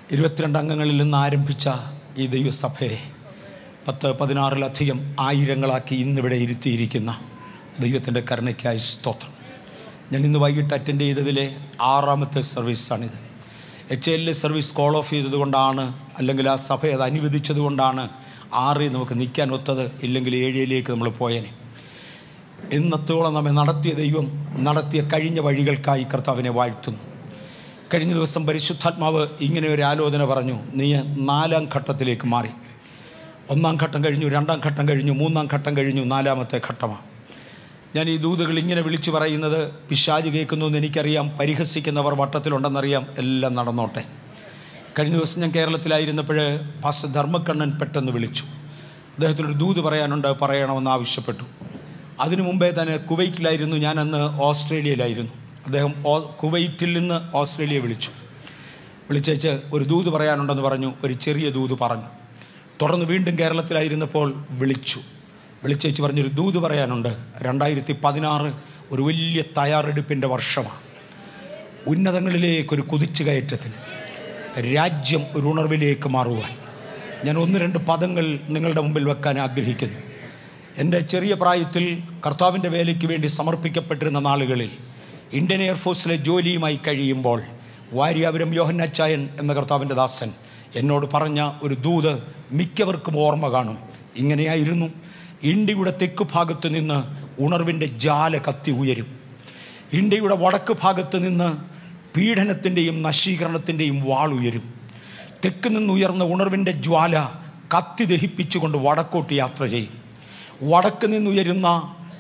ഇരുപത്തിരണ്ട് അംഗങ്ങളിൽ നിന്ന് ആരംഭിച്ച ഈ ദൈവസഭയെ പത്ത് പതിനാറിലധികം ആയിരങ്ങളാക്കി ഇന്നിവിടെ ഇരുത്തിയിരിക്കുന്ന ദൈവത്തിൻ്റെ കരുണയ്ക്കായി സ്തോത്രം ഞാൻ ഇന്ന് വൈകിട്ട് അറ്റൻഡ് ചെയ്തതിലെ ആറാമത്തെ സർവീസാണിത് എച്ച് എല്ലിലെ സർവീസ് കോൾ ഓഫ് ചെയ്തതുകൊണ്ടാണ് അല്ലെങ്കിൽ ആ സഭ അത് അനുവദിച്ചതുകൊണ്ടാണ് ആറിൽ നമുക്ക് നിൽക്കാൻ ഒത്തത് ഇല്ലെങ്കിൽ ഏഴിലേക്ക് നമ്മൾ പോയേനെ ഇന്നത്തോളം നമ്മെ നടത്തിയ ദൈവം നടത്തിയ കഴിഞ്ഞ വഴികൾക്കായി കർത്താവിനെ വാഴ്ത്തുന്നു കഴിഞ്ഞ ദിവസം പരിശുദ്ധാത്മാവ് ഇങ്ങനെ ഒരു ആലോചന പറഞ്ഞു നീ നാലാം ഘട്ടത്തിലേക്ക് മാറി ഒന്നാം ഘട്ടം കഴിഞ്ഞു രണ്ടാം ഘട്ടം കഴിഞ്ഞു മൂന്നാം ഘട്ടം കഴിഞ്ഞു നാലാമത്തെ ഘട്ടമാണ് ഞാൻ ഈ ദൂതുകൾ ഇങ്ങനെ വിളിച്ചു പറയുന്നത് പിശാജ് കേൾക്കുന്നു എന്ന് എനിക്കറിയാം പരിഹസിക്കുന്നവർ വട്ടത്തിലുണ്ടെന്നറിയാം എല്ലാം നടന്നോട്ടെ കഴിഞ്ഞ ദിവസം ഞാൻ കേരളത്തിലായിരുന്നപ്പോൾ പാസ്റ്റർ ധർമ്മക്കണ്ണൻ പെട്ടെന്ന് വിളിച്ചു അദ്ദേഹത്തിനൊരു ദൂത് പറയാനുണ്ട് പറയണമെന്ന് ആവശ്യപ്പെട്ടു അതിനു മുമ്പേ തന്നെ കുവൈറ്റിലായിരുന്നു ഞാൻ അന്ന് ഓസ്ട്രേലിയയിലായിരുന്നു അദ്ദേഹം ഓ- കുവൈറ്റിൽ നിന്ന് ഓസ്ട്രേലിയ വിളിച്ചു വിളിച്ചേച്ച് ഒരു ദൂത് പറയാനുണ്ടെന്ന് പറഞ്ഞു ഒരു ചെറിയ ദൂത് പറഞ്ഞു തുടർന്ന് വീണ്ടും കേരളത്തിലായിരുന്നപ്പോൾ വിളിച്ചു വിളിച്ചേച്ച് പറഞ്ഞൊരു ദൂത് പറയാനുണ്ട് രണ്ടായിരത്തി പതിനാറ് ഒരു വലിയ തയ്യാറെടുപ്പിൻ്റെ വർഷമാണ് ഉന്നതങ്ങളിലേക്കൊരു കുതിച്ചുകയറ്റത്തിന് രാജ്യം ഒരു ഉണർവിലേക്ക് മാറുവാൻ ഞാൻ ഒന്ന് രണ്ട് പദങ്ങൾ നിങ്ങളുടെ മുമ്പിൽ വെക്കാൻ ആഗ്രഹിക്കുന്നു എൻ്റെ ചെറിയ പ്രായത്തിൽ കർത്താവിൻ്റെ വേലയ്ക്ക് വേണ്ടി സമർപ്പിക്കപ്പെട്ടിരുന്ന നാളുകളിൽ ഇന്ത്യൻ എയർഫോഴ്സിലെ ജോലിയുമായി കഴിയുമ്പോൾ വാര്യാപുരം യോഹന്നാച്ചായൻ എന്ന കർത്താവിൻ്റെ ദാസൻ എന്നോട് പറഞ്ഞ ഒരു ദൂത് മിക്കവർക്കും ഓർമ്മ കാണും ഇങ്ങനെയായിരുന്നു ഇന്ത്യയുടെ തെക്ക് ഭാഗത്ത് നിന്ന് ഉണർവിൻ്റെ ജാല കത്തി ഉയരും ഇന്ത്യയുടെ വടക്ക് ഭാഗത്ത് നിന്ന് പീഡനത്തിൻ്റെയും നശീകരണത്തിൻ്റെയും വാളുയരും തെക്ക് നിന്നുയർന്ന ഉണർവിൻ്റെ ജ്വാല കത്തി ദഹിപ്പിച്ചുകൊണ്ട് വടക്കോട്ട് യാത്ര ചെയ്യും വടക്ക് നിന്നുയരുന്ന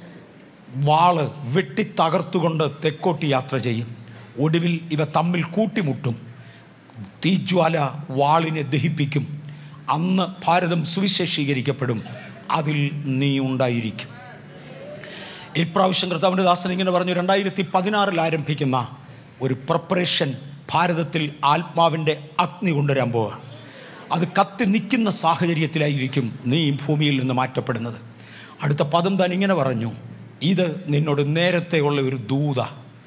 വാള് വെട്ടി തകർത്തുകൊണ്ട് തെക്കോട്ട് യാത്ര ചെയ്യും ഒടുവിൽ ഇവ തമ്മിൽ കൂട്ടിമുട്ടും തീജ്വാല വാളിനെ ദഹിപ്പിക്കും അന്ന് ഭാരതം സുവിശേഷീകരിക്കപ്പെടും അതിൽ നീ ഉണ്ടായിരിക്കും ഇപ്രാവശ്യം കർത്താവിൻ്റെ ദാസൻ ഇങ്ങനെ പറഞ്ഞു രണ്ടായിരത്തി പതിനാറിൽ ആരംഭിക്കുന്ന ഒരു പ്രിപ്പറേഷൻ ഭാരതത്തിൽ ആത്മാവിൻ്റെ അഗ്നി കൊണ്ടുവരാൻ പോവുക അത് കത്തി നിൽക്കുന്ന സാഹചര്യത്തിലായിരിക്കും നീ ഈ ഭൂമിയിൽ നിന്ന് മാറ്റപ്പെടുന്നത് അടുത്ത പദം താൻ ഇങ്ങനെ പറഞ്ഞു ഇത് നിന്നോട് നേരത്തെ ഉള്ള ഒരു ദൂത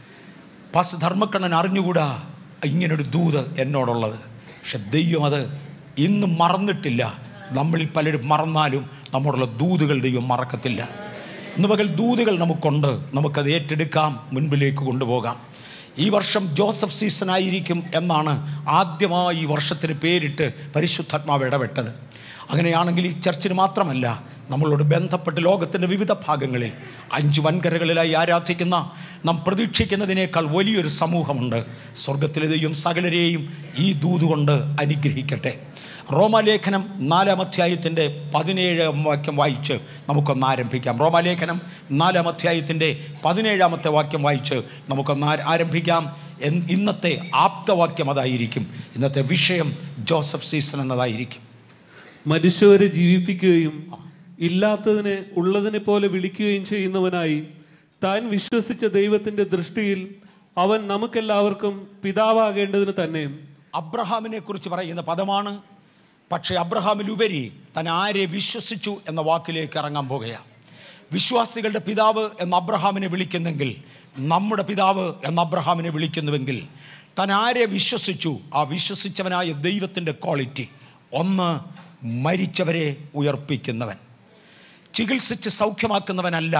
പാസ് ധർമ്മക്കണ്ണൻ അറിഞ്ഞുകൂടാ ഇങ്ങനൊരു ദൂത് എന്നോടുള്ളത് പക്ഷെ ദൈവം അത് ഇന്നും മറന്നിട്ടില്ല നമ്മളിൽ പലരും മറന്നാലും നമ്മളുള്ള ദൂതുകൾ ദൈവം മറക്കത്തില്ല ഇന്ന് പകൽ ദൂതുകൾ നമുക്കുണ്ട് നമുക്കത് ഏറ്റെടുക്കാം മുൻപിലേക്ക് കൊണ്ടുപോകാം ഈ വർഷം ജോസഫ് സീസൺ ആയിരിക്കും എന്നാണ് ആദ്യമായി ഈ വർഷത്തിന് പേരിട്ട് പരിശുദ്ധാത്മാവ് ഇടപെട്ടത് അങ്ങനെയാണെങ്കിൽ ഈ ചർച്ചിന് മാത്രമല്ല നമ്മളോട് ബന്ധപ്പെട്ട് ലോകത്തിൻ്റെ വിവിധ ഭാഗങ്ങളിൽ അഞ്ച് വൻകരകളിലായി ആരാധിക്കുന്ന നാം പ്രതീക്ഷിക്കുന്നതിനേക്കാൾ വലിയൊരു സമൂഹമുണ്ട് സ്വർഗത്തിലെ ദൈവം സകലരെയും ഈ ദൂതുകൊണ്ട് അനുഗ്രഹിക്കട്ടെ റോമാലേഖനം നാലാം അധ്യായത്തിൻ്റെ പതിനേഴാം വാക്യം വായിച്ച് നമുക്കൊന്ന് ആരംഭിക്കാം റോമാലേഖനം നാലാം അധ്യായത്തിൻ്റെ പതിനേഴാമത്തെ വാക്യം വായിച്ച് നമുക്കൊന്ന് ആ- ആരംഭിക്കാം എൻ- ഇന്നത്തെ ആപ്തവാക്യം അതായിരിക്കും ഇന്നത്തെ വിഷയം ജോസഫ് സീസൺ എന്നതായിരിക്കും മനുഷ്യരെ ജീവിപ്പിക്കുകയും ഇല്ലാത്തതിനെ ഉള്ളതിനെ പോലെ വിളിക്കുകയും ചെയ്യുന്നവനായി താൻ വിശ്വസിച്ച ദൈവത്തിന്റെ ദൃഷ്ടിയിൽ അവൻ നമുക്കെല്ലാവർക്കും പിതാവാകേണ്ടതിന് തന്നെ അബ്രഹാമിനെ കുറിച്ച് പറയുന്ന പദമാണ് പക്ഷേ അബ്രഹാമിലുപരി താൻ ആരെ വിശ്വസിച്ചു എന്ന വാക്കിലേക്ക് ഇറങ്ങാൻ പോകുകയാണ് വിശ്വാസികളുടെ പിതാവ് എന്ന അബ്രഹാമിനെ വിളിക്കുന്നെങ്കിൽ നമ്മുടെ പിതാവ് എന്ന അബ്രഹാമിനെ വിളിക്കുന്നുവെങ്കിൽ താൻ ആരെ വിശ്വസിച്ചു ആ വിശ്വസിച്ചവനായ ദൈവത്തിൻ്റെ ക്വാളിറ്റി ഒന്ന് മരിച്ചവരെ ഉയർപ്പിക്കുന്നവൻ ചികിത്സിച്ച് സൗഖ്യമാക്കുന്നവനല്ല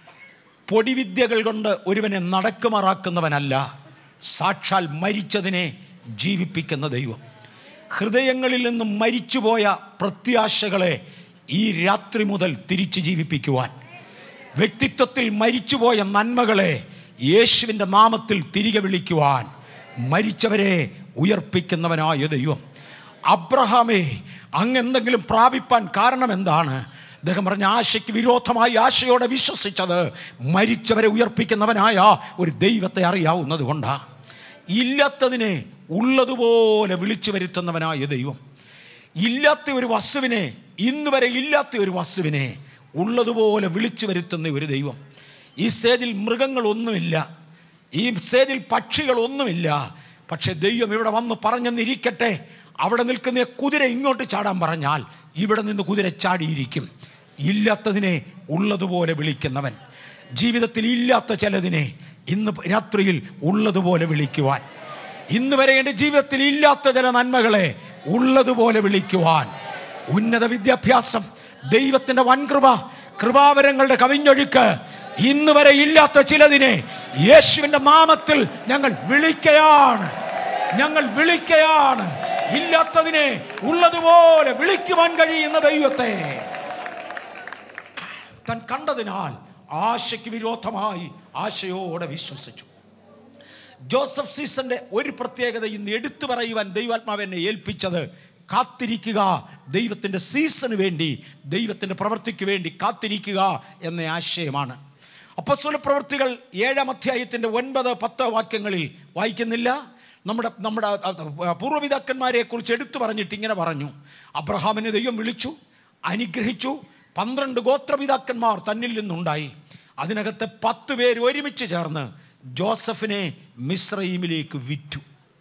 പൊടിവിദ്യകൾ കൊണ്ട് ഒരുവനെ നടക്കുമാറാക്കുന്നവനല്ല സാക്ഷാൽ മരിച്ചതിനെ ജീവിപ്പിക്കുന്ന ദൈവം ഹൃദയങ്ങളിൽ നിന്നും മരിച്ചുപോയ പ്രത്യാശകളെ ഈ രാത്രി മുതൽ തിരിച്ചു ജീവിപ്പിക്കുവാൻ വ്യക്തിത്വത്തിൽ മരിച്ചുപോയ നന്മകളെ യേശുവിൻ്റെ നാമത്തിൽ തിരികെ വിളിക്കുവാൻ മരിച്ചവരെ ഉയർപ്പിക്കുന്നവനായ ദൈവം അബ്രഹാമേ അങ്ങ് എന്തെങ്കിലും പ്രാപിപ്പാൻ കാരണം എന്താണ് അദ്ദേഹം പറഞ്ഞ ആശയ്ക്ക് വിരോധമായി ആശയോടെ വിശ്വസിച്ചത് മരിച്ചവരെ ഉയർപ്പിക്കുന്നവനായ ഒരു ദൈവത്തെ അറിയാവുന്നത് കൊണ്ടാണ് ഇല്ലാത്തതിനെ ഉള്ളതുപോലെ വിളിച്ചു വരുത്തുന്നവനായ ദൈവം ഇല്ലാത്ത ഒരു വസ്തുവിനെ ഇന്ന് വരെ ഇല്ലാത്ത ഒരു വസ്തുവിനെ ഉള്ളതുപോലെ വിളിച്ചു വരുത്തുന്ന ഒരു ദൈവം ഈ സ്റ്റേജിൽ മൃഗങ്ങളൊന്നുമില്ല ഈ സ്റ്റേജിൽ പക്ഷികളൊന്നുമില്ല പക്ഷെ ദൈവം ഇവിടെ വന്ന് പറഞ്ഞെന്നിരിക്കട്ടെ അവിടെ നിൽക്കുന്ന കുതിര ഇങ്ങോട്ട് ചാടാൻ പറഞ്ഞാൽ ഇവിടെ നിന്ന് കുതിര ചാടിയിരിക്കും ഇല്ലാത്തതിനെ ഉള്ളതുപോലെ വിളിക്കുന്നവൻ ജീവിതത്തിൽ ഇല്ലാത്ത ചിലതിനെ ഇന്ന് രാത്രിയിൽ ഉള്ളതുപോലെ വിളിക്കുവാൻ ഇന്ന് വരെ എൻ്റെ ജീവിതത്തിൽ ഇല്ലാത്ത ചില നന്മകളെ ഉള്ളതുപോലെ വിളിക്കുവാൻ ഉന്നത വിദ്യാഭ്യാസം ദൈവത്തിൻ്റെ വൻകൃപ കൃപാവരങ്ങളുടെ കവിഞ്ഞൊഴുക്ക് ഇന്ന് വരെ ഇല്ലാത്ത ചിലതിനെ യേശുവിൻ്റെ നാമത്തിൽ ഞങ്ങൾ വിളിക്കയാണ് ഞങ്ങൾ വിളിക്കയാണ് ഇല്ലാത്തതിനെ ഉള്ളതുപോലെ വിളിക്കുവാൻ കഴിയുന്ന ദൈവത്തെ താൻ കണ്ടതിനാൽ ആശയ്ക്ക് വിരോധമായി ആശയോടെ വിശ്വസിച്ചു ജോസഫ് സീസന്റെ ഒരു പ്രത്യേകത ഇന്ന് എടുത്തു പറയുവാൻ ദൈവാത്മാവ് എന്നെ ഏൽപ്പിച്ചത് കാത്തിരിക്കുക ദൈവത്തിൻ്റെ സീസണ് വേണ്ടി ദൈവത്തിൻ്റെ പ്രവൃത്തിക്ക് വേണ്ടി കാത്തിരിക്കുക എന്ന ആശയമാണ് അപ്പസ്വല പ്രവൃത്തികൾ ഏഴാം അധ്യായത്തിൻ്റെ ഒൻപത് പത്ത് വാക്യങ്ങളിൽ വായിക്കുന്നില്ല നമ്മുടെ നമ്മുടെ പൂർവ്വപിതാക്കന്മാരെ കുറിച്ച് എടുത്തു പറഞ്ഞിട്ട് ഇങ്ങനെ പറഞ്ഞു അബ്രഹാമിനെ ദൈവം വിളിച്ചു അനുഗ്രഹിച്ചു പന്ത്രണ്ട് ഗോത്രപിതാക്കന്മാർ തന്നിൽ നിന്നുണ്ടായി അതിനകത്ത് പത്ത് പേര് ഒരുമിച്ച് ചേർന്ന് ജോസഫിനെ മിശ്രൈമിലേക്ക് വിറ്റു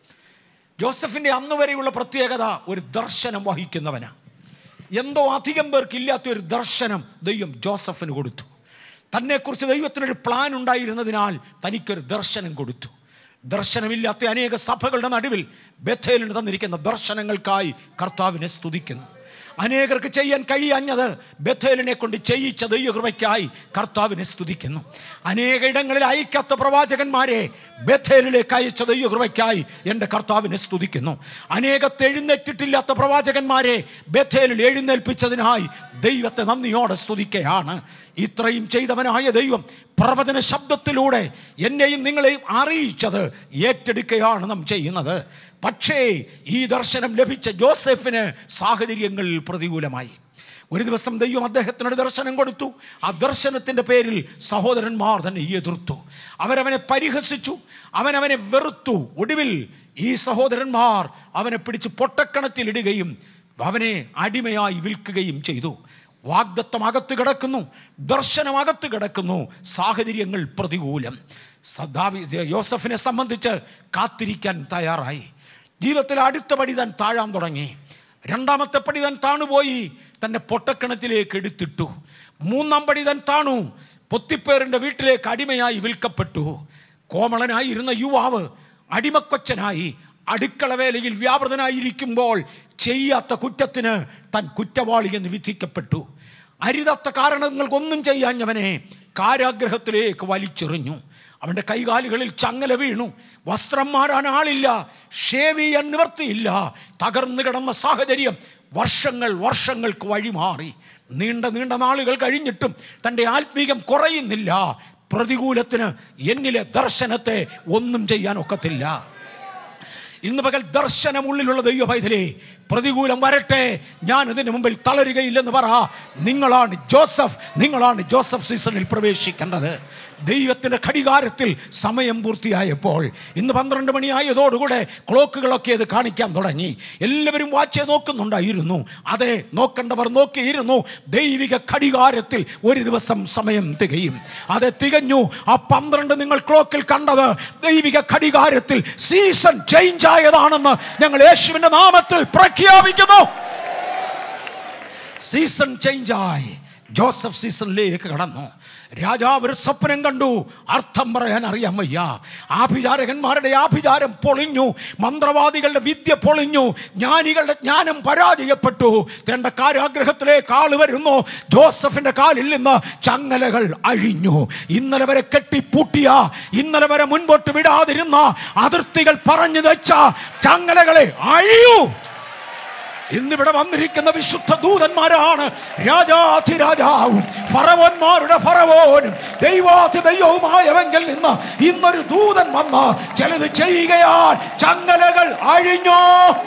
ജോസഫിൻ്റെ അന്ന് വരെയുള്ള പ്രത്യേകത ഒരു ദർശനം വഹിക്കുന്നവനാണ് എന്തോ അധികം പേർക്ക് ഇല്ലാത്ത ഒരു ദർശനം ദൈവം ജോസഫിന് കൊടുത്തു തന്നെക്കുറിച്ച് ദൈവത്തിനൊരു പ്ലാൻ ഉണ്ടായിരുന്നതിനാൽ തനിക്കൊരു ദർശനം കൊടുത്തു ദർശനമില്ലാത്ത അനേക സഭകളുടെ നടുവിൽ ബഥേലിന് തന്നിരിക്കുന്ന ദർശനങ്ങൾക്കായി കർത്താവിനെ സ്തുതിക്കുന്നു അനേകർക്ക് ചെയ്യാൻ കഴിയാഞ്ഞത് ബഥേലിനെ കൊണ്ട് ചെയ്യിച്ച ദൈവകൃപയ്ക്കായി കർത്താവിനെ സ്തുതിക്കുന്നു അനേക ഇടങ്ങളിൽ അയക്കാത്ത പ്രവാചകന്മാരെ ബഥേലിലേക്ക് അയച്ച ദൈവകൃപയ്ക്കായി എൻ്റെ കർത്താവിനെ സ്തുതിക്കുന്നു അനേകത്തെ എഴുന്നേറ്റിട്ടില്ലാത്ത പ്രവാചകന്മാരെ ബഥേലിൽ എഴുന്നേൽപ്പിച്ചതിനായി ദൈവത്തെ നന്ദിയോടെ സ്തുതിക്കുകയാണ് ഇത്രയും ചെയ്തവനായ ദൈവം പ്രവചന ശബ്ദത്തിലൂടെ എന്നെയും നിങ്ങളെയും അറിയിച്ചത് ഏറ്റെടുക്കുകയാണ് നാം ചെയ്യുന്നത് പക്ഷേ ഈ ദർശനം ലഭിച്ച ജോസഫിന് സാഹചര്യങ്ങൾ പ്രതികൂലമായി ഒരു ദിവസം ദൈവം അദ്ദേഹത്തിനൊരു ദർശനം കൊടുത്തു ആ ദർശനത്തിൻ്റെ പേരിൽ സഹോദരന്മാർ തന്നെ എതിർത്തു അവരവനെ പരിഹസിച്ചു അവനവനെ വെറുത്തു ഒടുവിൽ ഈ സഹോദരന്മാർ അവനെ പിടിച്ച് പൊട്ടക്കണത്തിലിടുകയും അവനെ അടിമയായി വിൽക്കുകയും ചെയ്തു വാഗ്ദത്വം അകത്ത് കിടക്കുന്നു ദർശനം അകത്ത് കിടക്കുന്നു സാഹചര്യങ്ങൾ പ്രതികൂലം സദാവി യോസഫിനെ സംബന്ധിച്ച് കാത്തിരിക്കാൻ തയ്യാറായി ജീവിതത്തിൽ അടുത്ത പടി താൻ താഴാൻ തുടങ്ങി രണ്ടാമത്തെ പടി താൻ താണുപോയി തന്നെ പൊട്ടക്കിണത്തിലേക്ക് എടുത്തിട്ടു മൂന്നാം പടി താൻ താണു പൊത്തിപ്പേറിൻ്റെ വീട്ടിലേക്ക് അടിമയായി വിൽക്കപ്പെട്ടു കോമളനായിരുന്ന യുവാവ് അടിമക്കൊച്ചനായി അടുക്കള വേലയിൽ വ്യാപൃതനായിരിക്കുമ്പോൾ ചെയ്യാത്ത കുറ്റത്തിന് താൻ കുറ്റവാളി എന്ന് വിധിക്കപ്പെട്ടു അരുതാത്ത കാരണങ്ങൾക്കൊന്നും ചെയ്യാഞ്ഞവനെ കാരാഗ്രഹത്തിലേക്ക് വലിച്ചെറിഞ്ഞു അവൻ്റെ കൈകാലുകളിൽ ചങ്ങല വീണു വസ്ത്രം മാറാൻ ആളില്ല ഷേവ് ചെയ്യാൻ നിവർത്തിയില്ല തകർന്നു കിടന്ന സാഹചര്യം വർഷങ്ങൾ വർഷങ്ങൾക്ക് വഴിമാറി നീണ്ട നീണ്ട നാളുകൾ കഴിഞ്ഞിട്ടും തൻ്റെ ആത്മീകം കുറയുന്നില്ല പ്രതികൂലത്തിന് എന്നിലെ ദർശനത്തെ ഒന്നും ചെയ്യാൻ ഒക്കത്തില്ല ഇന്ന് പകൽ ദർശനമുള്ളിലുള്ള ദൈവ പൈതലേ പ്രതികൂലം വരട്ടെ ഞാൻ ഇതിന് മുമ്പിൽ തളരുകയില്ലെന്ന് പറ നിങ്ങളാണ് ജോസഫ് നിങ്ങളാണ് ജോസഫ് സീസണിൽ പ്രവേശിക്കേണ്ടത് ദൈവത്തിൻ്റെ ഘടികാരത്തിൽ സമയം പൂർത്തിയായപ്പോൾ ഇന്ന് പന്ത്രണ്ട് മണിയായതോടുകൂടെ ക്ലോക്കുകളൊക്കെ അത് കാണിക്കാൻ തുടങ്ങി എല്ലാവരും വാച്ച് നോക്കുന്നുണ്ടായിരുന്നു അതെ നോക്കേണ്ടവർ നോക്കിയിരുന്നു ദൈവിക ഘടികാരത്തിൽ ഒരു ദിവസം സമയം തികയും അത് തികഞ്ഞു ആ പന്ത്രണ്ട് നിങ്ങൾ ക്ലോക്കിൽ കണ്ടത് ദൈവിക ഘടികാരത്തിൽ സീസൺ ചേഞ്ച് ആയതാണെന്ന് ഞങ്ങൾ യേശുവിൻ്റെ നാമത്തിൽ പ്രഖ്യാപിക്കുന്നു സീസൺ ചേഞ്ചായി ജോസഫ് സീസണിലേക്ക് കടന്നു രാജാവ് ഒരു സ്വപ്നം കണ്ടു അർത്ഥം പറയാൻ അറിയാൻ വയ്യ ആഭിചാരകന്മാരുടെ ആഭിചാരം പൊളിഞ്ഞു മന്ത്രവാദികളുടെ വിദ്യ പൊളിഞ്ഞു ജ്ഞാനികളുടെ ജ്ഞാനം പരാജയപ്പെട്ടു തന്റെ കാരാഗ്രഹത്തിലേക്ക് ആള് വരുന്നു ജോസഫിന്റെ കാലിൽ നിന്ന് ചങ്ങലകൾ അഴിഞ്ഞു ഇന്നലെ വരെ കെട്ടിപ്പൂട്ടിയ ഇന്നലെ വരെ മുൻപോട്ട് വിടാതിരുന്ന അതിർത്തികൾ പറഞ്ഞു വെച്ച ചങ്ങലകളെ അഴിയൂ ഇന്നിവിടെ വന്നിരിക്കുന്ന വിശുദ്ധ ദൂതന്മാരാണ് രാജാധിരാജാവും ഫറവന്മാരുടെ ഫറവോനും ദൈവാധി ദൈവവുമായവങ്കിൽ നിന്ന് ഇന്നൊരു ദൂതൻ വന്ന് ചിലത് ചെയ്യുകയാൽ ചങ്ങലകൾ അഴിഞ്ഞോ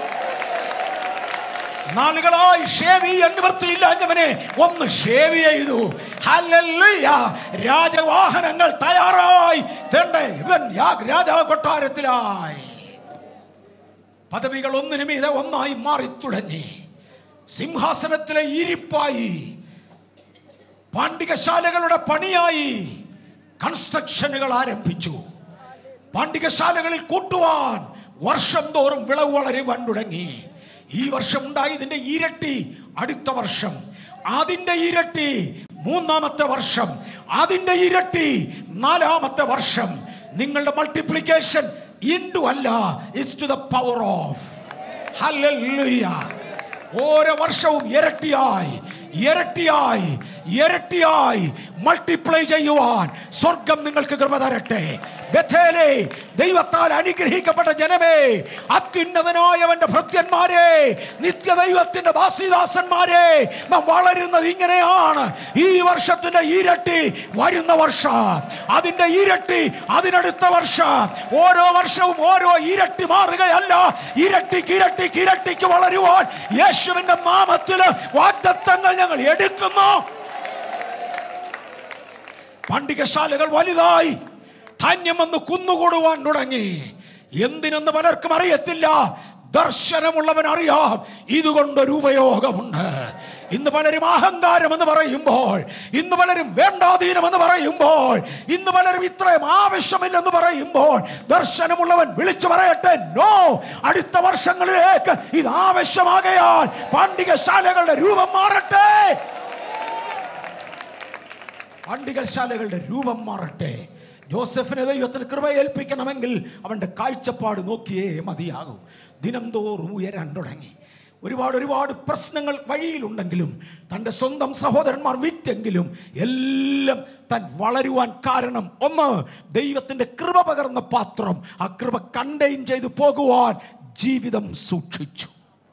നാളുകളായി ഷേവി നിവൃത്തിയില്ലാഞ്ഞവനെ ഒന്ന് ഷേവി ചെയ്തു ഹല്ലേലൂയ രാജവാഹനങ്ങൾ തയ്യാറായി തന്റെ ഇവൻ യാ- രാജാ കൊട്ടാരത്തിലായി പദവികൾ ഒന്നിനു മീതെ ഒന്നായി മാറി തുടങ്ങി സിംഹാസനത്തിലെ ഇരിപ്പായി പാണ്ഡികശാലകളുടെ പണിയായി കൺസ്ട്രക്ഷനുകൾ ആരംഭിച്ചു പാണ്ഡികശാലകളിൽ കൂട്ടുവാൻ വർഷം തോറും വിളവ് വളരുവാൻ തുടങ്ങി ഈ വർഷം ഉണ്ടായതിന്റെ ഇരട്ടി അടുത്ത വർഷം അതിന്റെ ഇരട്ടി മൂന്നാമത്തെ വർഷം അതിന്റെ ഇരട്ടി നാലാമത്തെ വർഷം നിങ്ങളുടെ മൾട്ടിപ്ലിക്കേഷൻ ഇൻഡു അല്ല it's to the power of hallelujah ഓരോ വർഷവും ഇരട്ടിയായി ഇരട്ടിയായി ഇരട്ടിയായി മൾട്ടിപ്ലൈ ചെയ്യുവാൻ സ്വർഗം നിങ്ങൾക്ക് കൃപ തരട്ടെ ബഥേലേ ദൈവത്താൽ അനുഗ്രഹിക്കപ്പെട്ട ജനമേ അത്യുന്നതനായവന്റെ ഭൃത്യന്മാരെ നിത്യദൈവത്തിന്റെ ദാസിദാസന്മാരെ നാം വളരുന്നത് ഇങ്ങനെയാണ് ഈ വർഷത്തിന്റെ ഇരട്ടി വരുന്ന വർഷം അതിന്റെ ഇരട്ടി അതിനടുത്ത വർഷം ഓരോ വർഷവും ഓരോ ഇരട്ടി മാറുകയല്ല ഇരട്ടിക്ക് ഇരട്ടിക്ക് ഇരട്ടിക്ക് വളരുവാൻ യേശുവിന്റെ നാമത്തിൽ വാഗ്ദത്തങ്ങൾ ഞങ്ങൾ എടുക്കുന്നു പണ്ടികശാലകൾ വലുതായി ധാന്യം വന്ന് കുന്നുകൂടുവാൻ തുടങ്ങി എന്തിനെന്ന് പലർക്കും അറിയത്തില്ല ദർശനമുള്ളവൻ അറിയാം ഇതുകൊണ്ടൊരു ഉപയോഗമുണ്ട് ഇന്ന് പലരും അഹങ്കാരം എന്ന് പറയുമ്പോൾ ഇന്ന് പലരും വേണ്ടാധീനം എന്ന് പറയുമ്പോൾ ഇന്ന് പലരും ഇത്രയും ആവശ്യമില്ലെന്ന് പറയുമ്പോൾ ദർശനമുള്ളവൻ വിളിച്ചു പറയട്ടെ നോ അടുത്ത വർഷങ്ങളിലേക്ക് ഇത് ആവശ്യമാകയാൽ പാണ്ഡികശാലകളുടെ രൂപം മാറട്ടെ പാണ്ഡികശാലകളുടെ രൂപം മാറട്ടെ ജോസഫിനെ ദൈവത്തിന് കൃപ ഏൽപ്പിക്കണമെങ്കിൽ അവൻ്റെ കാഴ്ചപ്പാട് നോക്കിയേ മതിയാകൂ ദിനം തോറും ഉയരാൻ തുടങ്ങി ഒരുപാട് ഒരുപാട് പ്രശ്നങ്ങൾ വഴിയിലുണ്ടെങ്കിലും തൻ്റെ സ്വന്തം സഹോദരന്മാർ വിറ്റെങ്കിലും എല്ലാം താൻ വളരുവാൻ കാരണം ഒന്ന് ദൈവത്തിൻ്റെ കൃപ പകർന്ന പാത്രം ആ കൃപ കണ്ടെയ്ൻ ചെയ്തു പോകുവാൻ ജീവിതം സൂക്ഷിച്ചു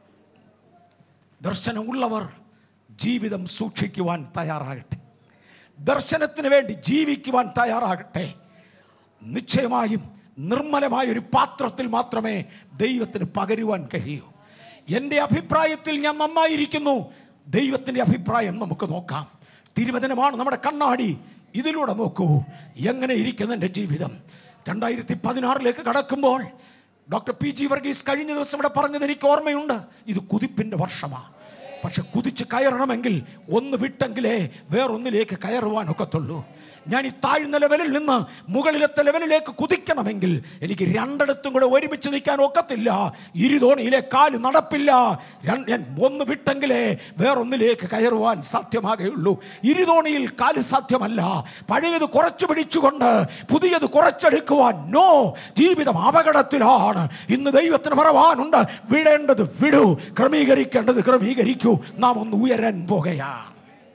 ദർശനമുള്ളവർ ജീവിതം സൂക്ഷിക്കുവാൻ തയ്യാറാകട്ടെ ദർശനത്തിന് വേണ്ടി ജീവിക്കുവാൻ തയ്യാറാകട്ടെ നിശ്ചയമായും നിർമ്മലമായ ഒരു പാത്രത്തിൽ മാത്രമേ ദൈവത്തിന് പകരുവാൻ കഴിയൂ എൻ്റെ അഭിപ്രായത്തിൽ ഞാൻ നന്നായിരിക്കുന്നു ദൈവത്തിൻ്റെ അഭിപ്രായം നമുക്ക് നോക്കാം തിരുവചനമാണ് നമ്മുടെ കണ്ണാടി ഇതിലൂടെ നോക്കൂ എങ്ങനെ ഇരിക്കുന്നു എൻ്റെ ജീവിതം രണ്ടായിരത്തി പതിനാറിലേക്ക് കടക്കുമ്പോൾ ഡോക്ടർ പി ജി വർഗീസ് കഴിഞ്ഞ ദിവസം ഇവിടെ പറഞ്ഞത് എനിക്ക് ഓർമ്മയുണ്ട് ഇത് കുതിപ്പിൻ്റെ വർഷമാണ് പക്ഷെ കുതിച്ച് കയറണമെങ്കിൽ ഒന്ന് വിട്ടെങ്കിലേ വേറൊന്നിലേക്ക് കയറുവാൻ ഒക്കത്തുള്ളൂ ഞാൻ ഈ താഴ്ന്ന ലെവലിൽ നിന്ന് മുകളിലത്തെ ലെവലിലേക്ക് കുതിക്കണമെങ്കിൽ എനിക്ക് രണ്ടിടത്തും കൂടെ ഒരുമിച്ച് നിൽക്കാൻ ഒക്കത്തില്ല ഇരുതോണിയിലെ കാല് നടപ്പില്ല രണ്ട്- ഞാൻ ഒന്ന് വിട്ടെങ്കിലേ വേറൊന്നിലേക്ക് കയറുവാൻ സാധ്യമാകുകയുള്ളൂ ഇരുതോണിയിൽ കാല് സാധ്യമല്ല പഴയത് കുറച്ചു പിടിച്ചുകൊണ്ട് പുതിയത് കുറച്ചെടുക്കുവാൻ നോ ജീവിതം അപകടത്തിലാണ് ഇന്ന് ദൈവത്തിന് പറവാനുണ്ട് വിടേണ്ടത് വിടൂ ക്രമീകരിക്കേണ്ടത് ക്രമീകരിക്കൂ നാം ഒന്ന് ഉയരാൻ പോകുകയാണ്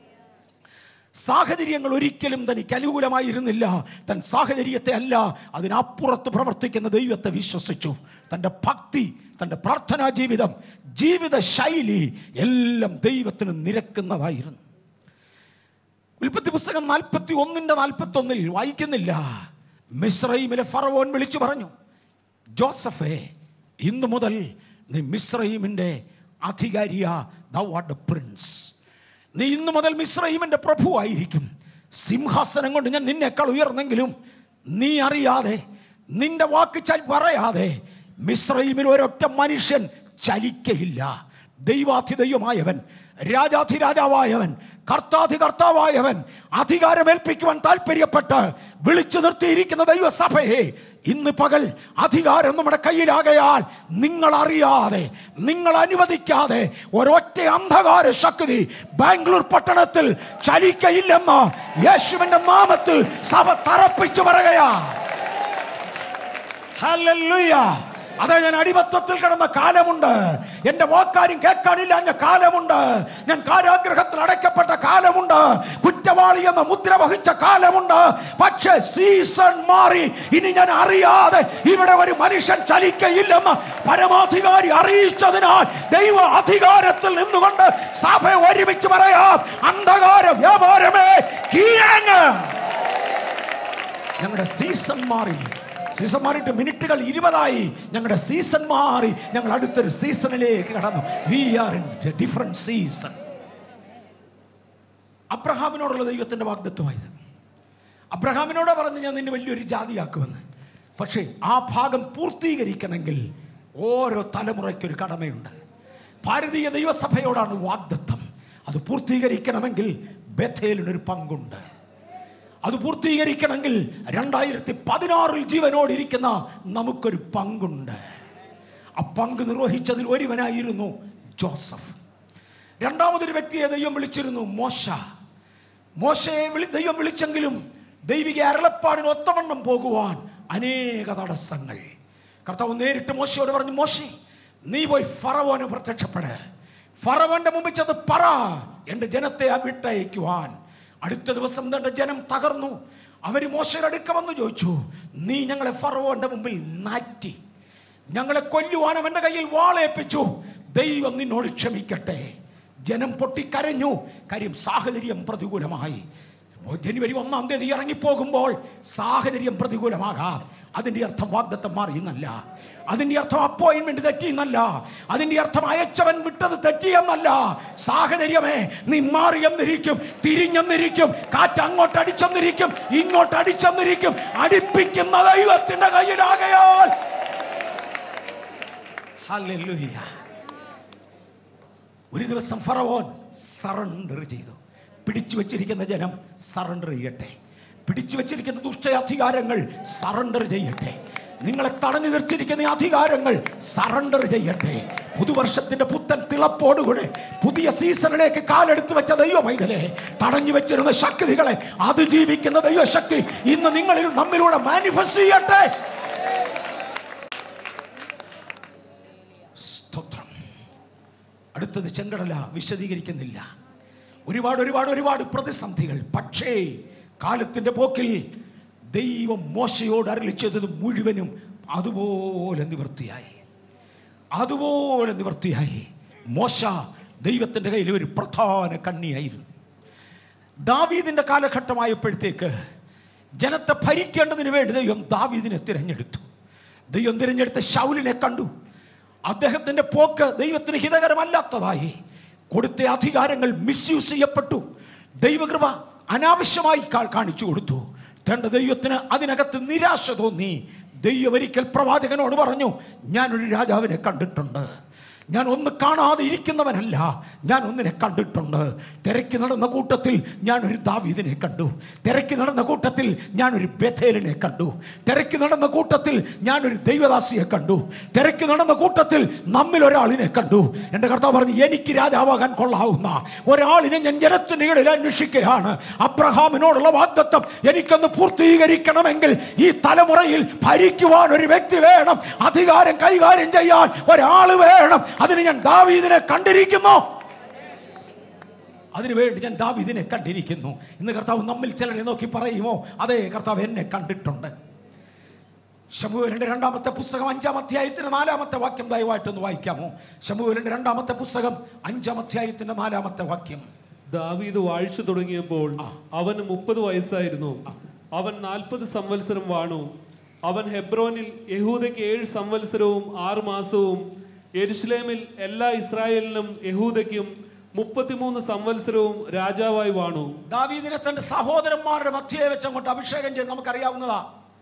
സാഹചര്യങ്ങൾ ഒരിക്കലും തനിക്ക് അനുകൂലമായിരുന്നില്ല തൻ സാഹചര്യത്തെ അല്ല അതിനപ്പുറത്ത് പ്രവർത്തിക്കുന്ന ദൈവത്തെ വിശ്വസിച്ചു തൻ്റെ ഭക്തി തൻ്റെ പ്രാർത്ഥനാ ജീവിതം ജീവിത ശൈലി എല്ലാം ദൈവത്തിന് നിരക്കുന്നതായിരുന്നു ഉൽപ്പത്തി പുസ്തകം നാൽപ്പത്തി ഒന്നിൻ്റെ നാൽപ്പത്തി ഒന്നിൽ വായിക്കുന്നില്ല മിശ്രൈമിലെ ഫറവോൻ വിളിച്ചു പറഞ്ഞു ജോസഫേ ഇന്നു മുതൽ നീ മിശ്രൈമിൻ്റെ അധികാരിയ ദൗ ആർ ദ പ്രിൻസ് നീ ഇന്നു മുതൽ മിശ്രൈമിൻ്റെ പ്രഭുവായിരിക്കും സിംഹാസനം കൊണ്ട് ഞാൻ നിന്നേക്കാൾ ഉയർന്നെങ്കിലും നീ അറിയാതെ നിന്റെ വാക്ക് ചൽ പറയാതെ മിശ്രൈമിൽ ഒരൊറ്റ മനുഷ്യൻ ചലിക്കയില്ല ദൈവാധിദൈവമായവൻ രാജാധിരാജാവായവൻ കർത്താധി കർത്താവായവൻ അധികാരമേൽപ്പിക്കുവാൻ താല്പര്യപ്പെട്ട് വിളിച്ചു നിർത്തിയിരിക്കുന്ന ദൈവസഭയെ ഇന്ന് പകൽ അധികാരം നമ്മുടെ കയ്യിലാകയാൽ നിങ്ങൾ അറിയാതെ നിങ്ങൾ അനുവദിക്കാതെ ഒരൊറ്റ അന്ധകാര ശക്തി ബാംഗ്ലൂർ പട്ടണത്തിൽ ചലിക്കയില്ലെന്ന് യേശുവിന്റെ നാമത്തിൽ സഭ തറപ്പിച്ചു പറയുകയാ ഹല്ലേലൂയ അതാ ഞാൻ അടിമത്വത്തിൽ കിടന്ന കാലമുണ്ട് എന്റെ വാക്കാരും കേൾക്കാനില്ല എന്ന കാലമുണ്ട് ഞാൻ കാരാഗ്രഹത്തിൽ അടയ്ക്കപ്പെട്ട കാലമുണ്ട് കുറ്റവാളി എന്ന മുദ്ര വഹിച്ച കാലമുണ്ട് പക്ഷേ സീസൺ മാറി ഇനി ഞാൻ അറിയാതെ ഇവിടെ ഒരു മനുഷ്യൻ ചലിക്കയില്ലെന്ന് പരമാധികാരി അറിയിച്ചതിനാൽ ദൈവ അധികാരത്തിൽ നിന്നുകൊണ്ട് സഭ ഒരുമിച്ച് പറയാം അന്ധകാര വ്യാപാരമേ കീഴങ്ങ് ഞങ്ങളുടെ സീസൺ മാറി സീസൺ മാറിയിട്ട് മിനിറ്റുകൾ ഇരുപതായി ഞങ്ങളുടെ സീസൺ മാറി ഞങ്ങൾ അടുത്തൊരു സീസണിലേക്ക് കടന്നു we are in different season അബ്രഹാമിനോടുള്ള ദൈവത്തിന്റെ വാഗ്ദത്വമായത് അബ്രഹാമിനോട് പറഞ്ഞ് ഞാൻ നിന്നെ വലിയൊരു ജാതിയാക്കുമെന്ന് പക്ഷേ ആ ഭാഗം പൂർത്തീകരിക്കണമെങ്കിൽ ഓരോ തലമുറയ്ക്കൊരു കടമയുണ്ട് ഭാരതീയ ദൈവസഭയോടാണ് വാഗ്ദത്വം അത് പൂർത്തീകരിക്കണമെങ്കിൽ ബഥേലിനൊരു പങ്കുണ്ട് അത് പൂർത്തീകരിക്കണമെങ്കിൽ രണ്ടായിരത്തി പതിനാറിൽ ജീവനോടിരിക്കുന്ന നമുക്കൊരു പങ്കുണ്ട് ആ പങ്ക് നിർവഹിച്ചതിൽ ഒരുവനായിരുന്നു ജോസഫ് രണ്ടാമതൊരു വ്യക്തിയെ ദൈവം വിളിച്ചിരുന്നു മോശ മോശയെ വിളി ദൈവം വിളിച്ചെങ്കിലും ദൈവിക അരുളപ്പാടിന് ഒത്തവണ്ണം പോകുവാൻ അനേക തടസ്സങ്ങൾ കർത്താവ് നേരിട്ട് മോശയോട് പറഞ്ഞു മോശി നീ പോയി ഫറവോന് പ്രത്യക്ഷപ്പെട് ഫറവോന്റെ മുമ്പിൽ ചെന്ന് പറ എൻ്റെ ജനത്തെ ആ വിട്ടയക്കുവാൻ അടുത്ത ദിവസം തന്റെ ജനം തകർന്നു അവർ മോശയുടെ അടുക്ക വന്ന് ചോദിച്ചു നീ ഞങ്ങളെ ഫറവോന്റെ മുമ്പിൽ നാറ്റി ഞങ്ങളെ കൊല്ലുവാൻ അവന്റെ കയ്യിൽ വാളേൽപ്പിച്ചു ദൈവം നിന്നോട് ക്ഷമിക്കട്ടെ ജനം പൊട്ടിക്കരഞ്ഞു കാര്യം സാഹചര്യം പ്രതികൂലമായി ജനുവരി ഒന്നാം തീയതി ഇറങ്ങിപ്പോകുമ്പോൾ സാഹചര്യം പ്രതികൂലമാകാം അതിൻ്റെ അർത്ഥം വാഗ്ദത്തം മാറിയെന്നല്ല അതിൻ്റെ അർത്ഥം അപ്പോയിൻമെന്റ് തെറ്റിയെന്നല്ല അതിൻ്റെ അർത്ഥം അയച്ചവൻ വിട്ടത് തെറ്റിയെന്നല്ല സാഹചര്യമേ നീ മാറിയെന്നിരിക്കും തിരിഞ്ഞെന്നിരിക്കും കാറ്റ് അങ്ങോട്ട് അടിച്ചെന്നിരിക്കും ഇങ്ങോട്ട് അടിച്ചെന്നിരിക്കും അടിപ്പിക്കുന്ന ദൈവത്തിന്റെ കയ്യിലാകയാൽ ഹല്ലേലൂയ ഒരു ദിവസം ഫറവോൻ സറണ്ടർ ചെയ്തു പിടിച്ചു വച്ചിരിക്കുന്ന ജനം സറണ്ടർ ചെയ്യട്ടെ പിടിച്ചു വച്ചിരിക്കുന്ന ദുഷ്ട അധികാരങ്ങൾ സറണ്ടർ ചെയ്യട്ടെ നിങ്ങളെ തടഞ്ഞു നിർത്തിയിരിക്കുന്ന ഈ അധികാരങ്ങൾ സറണ്ടർ ചെയ്യട്ടെ പുതുവർഷത്തിന്റെ പുത്തൻ തിളപ്പോടുകൂടെ പുതിയ സീസണിലേക്ക് കാലെടുത്ത് വെച്ച ദൈവ പൈതലെ തടഞ്ഞു വെച്ചിരുന്ന ശക്തികളെ അതിജീവിക്കുന്ന ദൈവശക്തി ഇന്ന് നിങ്ങളിൽ നമ്മിലൂടെ മാനിഫെസ്റ്റ് ചെയ്യട്ടെ സ്തോത്രം അടുത്തത് ചെങ്കടല വിശദീകരിക്കുന്നില്ല ഒരുപാട് ഒരുപാട് ഒരുപാട് പ്രതിസന്ധികൾ പക്ഷേ കാലത്തിന്റെ പോക്കിൽ ദൈവം മോശയോട് അരളിച്ചത് മുഴുവനും അതുപോലെ നിവൃത്തിയായി അതുപോലെ നിവൃത്തിയായി മോശ ദൈവത്തിൻ്റെ കയ്യിൽ ഒരു പ്രധാന കണ്ണിയായിരുന്നു ദാവീദിന്റെ കാലഘട്ടമായപ്പോഴത്തേക്ക് ജനത്തെ ഭരിക്കേണ്ടതിന് വേണ്ടി ദൈവം ദാവീദിനെ തിരഞ്ഞെടുത്തു ദൈവം തിരഞ്ഞെടുത്ത ശൗലിനെ കണ്ടു അദ്ദേഹത്തിന്റെ പോക്ക് ദൈവത്തിന് ഹിതകരമല്ലാത്തതായി കൊടുത്ത അധികാരങ്ങൾ മിസ്യൂസ് ചെയ്യപ്പെട്ടു ദൈവകൃപ അനാവശ്യമായി കാ- കാണിച്ചു കൊടുത്തു തന്റെ ദൈവത്തിന് അതിനകത്ത് നിരാശ തോന്നി ദൈവം ഒരിക്കൽ പ്രവാചകനോട് പറഞ്ഞു ഞാനൊരു രാജാവിനെ കണ്ടിട്ടുണ്ട് ഞാൻ ഒന്ന് കാണാതെ ഇരിക്കുന്നവനല്ല ഞാൻ ഒന്നിനെ കണ്ടിട്ടുണ്ട് തിരക്കി നടന്ന കൂട്ടത്തിൽ ഞാനൊരു ദാവീദിനെ കണ്ടു തിരക്കി നടന്ന കൂട്ടത്തിൽ ഞാനൊരു ബഥേലിനെ കണ്ടു തിരക്കി നടന്ന കൂട്ടത്തിൽ ഞാനൊരു ദൈവദാസിയെ കണ്ടു തിരക്കി നടന്ന കൂട്ടത്തിൽ നമ്മിൽ ഒരാളിനെ കണ്ടു എൻ്റെ കർത്താവ് പറഞ്ഞു എനിക്ക് രാജാവാകാൻ കൊള്ളാവുന്ന ഒരാളിനെ ഞാൻ ജനത്തിൻ്റെ ഇടയിൽ അന്വേഷിക്കുകയാണ് അബ്രഹാമിനോടുള്ള വാഗ്ദത്വം എനിക്കൊന്ന് പൂർത്തീകരിക്കണമെങ്കിൽ ഈ തലമുറയിൽ ഭരിക്കുവാൻ ഒരു വ്യക്തി വേണം അധികാരം കൈകാര്യം ചെയ്യാൻ ഒരാൾ വേണം അതിന് ഞാൻ ദാവീദിനെ കണ്ടിരിക്കുന്നു അതിനുവേണ്ടി ഞാൻ ദാവീദിനെ കണ്ടിരിക്കുന്നു ഇന്ന് കർത്താവ് നമ്മിൽ ചിലരെ നോക്കി പറയുമോ അതെ കർത്താവ് എന്നെ കണ്ടിട്ടുണ്ട് ശമുവേലിന്റെ രണ്ടാമത്തെ പുസ്തകം അഞ്ചാം അധ്യായത്തിന്റെ നാലാമത്തെ വാക്യം ദയവായിട്ടൊന്ന് വായിക്കാമോ ശമുവേലിന്റെ രണ്ടാമത്തെ പുസ്തകം അഞ്ചാം അധ്യായത്തിന്റെ നാലാമത്തെ വാക്യം ദാവീദ് വാഴ്ച തുടങ്ങിയപ്പോൾ അവന് മുപ്പത് വയസ്സായിരുന്നു അവൻ നാൽപ്പത് സംവത്സരം വാണു അവൻ ഹെബ്രോനിൽ യഹൂദയ്ക്ക് ഏഴ് സംവത്സരവും ആറ് മാസവും യെരുശലേമിൽ എല്ലാ ഇസ്രായേലിനും യഹൂദയ്ക്കും മുപ്പത്തിമൂന്ന് സംവത്സരവും രാജാവായി വാണു ദാവീദിനെ തന്റെ സഹോദരന്മാരുടെ മധ്യയെ വെച്ച് അങ്ങോട്ട് അഭിഷേകം ചെയ്ത് നമുക്കറിയാവുന്നതാ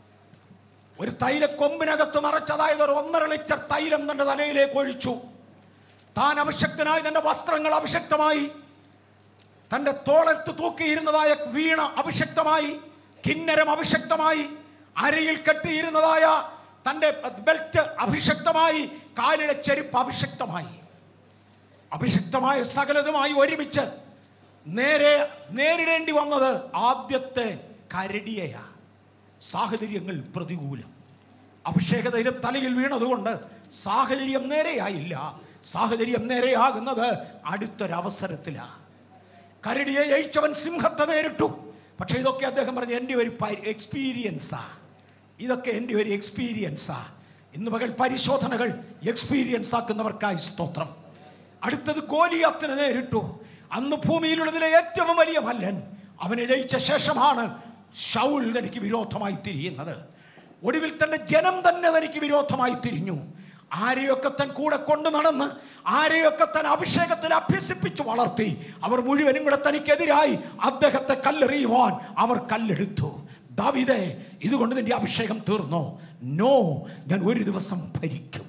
ഒരു തൈല കൊമ്പിനകത്ത് നിറച്ചതായത് ഒരു ഒന്നര ലിറ്റർ തൈലം തന്റെ തലയിലേക്ക് ഒഴിച്ചു താൻ അഭിഷക്തനായി തന്റെ വസ്ത്രങ്ങൾ അഭിഷക്തമായി തന്റെ തോളത്ത് തൂക്കിയിരുന്നതായ വീണ അഭിഷക്തമായി കിന്നരം അഭിഷക്തമായി അരയിൽ കെട്ടിയിരുന്നതായ തന്റെ ബെൽറ്റ് അഭിഷക്തമായി കാലിലെ ചെരുപ്പ് അഭിഷക്തമായി അഭിഷിക്തമായ സകലതുമായി ഒരുമിച്ച് നേരെ നേരിടേണ്ടി വന്നത് ആദ്യത്തെ കരടിയെയാ സാഹചര്യങ്ങൾ പ്രതികൂലം അഭിഷേകതയിലും തലയിൽ വീണതുകൊണ്ട് സാഹചര്യം നേരെയായില്ല സാഹചര്യം നേരെയാകുന്നത് അടുത്തൊരവസരത്തിലാണ് കരടിയെ ജയിച്ചവൻ സിംഹത്തെ നേരിട്ടു പക്ഷേ ഇതൊക്കെ അദ്ദേഹം പറഞ്ഞു എൻ്റെ ഒരു എക്സ്പീരിയൻസാ ഇതൊക്കെ എൻ്റെ ഒരു എക്സ്പീരിയൻസാ ഇന്ന് പകൽ പരിശോധനകൾ എക്സ്പീരിയൻസ് ആക്കുന്നവർക്കായി സ്തോത്രം അടുത്തത് ഗോലിയാത്തിന് നേരിട്ടു അന്ന് ഭൂമിയിലുള്ളതിലെ ഏറ്റവും വലിയ മല്ലൻ അവനെ ജയിച്ച ശേഷമാണ് ഷൗൽ തനിക്ക് വിരോധമായി തിരിയുന്നത് ഒടുവിൽ തന്റെ ജനം തന്നെ തനിക്ക് വിരോധമായി തിരിഞ്ഞു ആരെയൊക്കെ തൻ കൂടെ കൊണ്ടു നടന്ന് ആരെയൊക്കെ തൻ അഭിഷേകത്തിൽ അഭ്യസിപ്പിച്ച് വളർത്തി അവർ മുഴുവനും കൂടെ തനിക്കെതിരായി അദ്ദേഹത്തെ കല്ലെറിയുവാൻ അവർ കല്ലെടുത്തു ദാവിദേ ഇതുകൊണ്ട് നിന്റെ അഭിഷേകം തീർന്നോ നോ ഞാൻ ഒരു ദിവസം ഭരിക്കും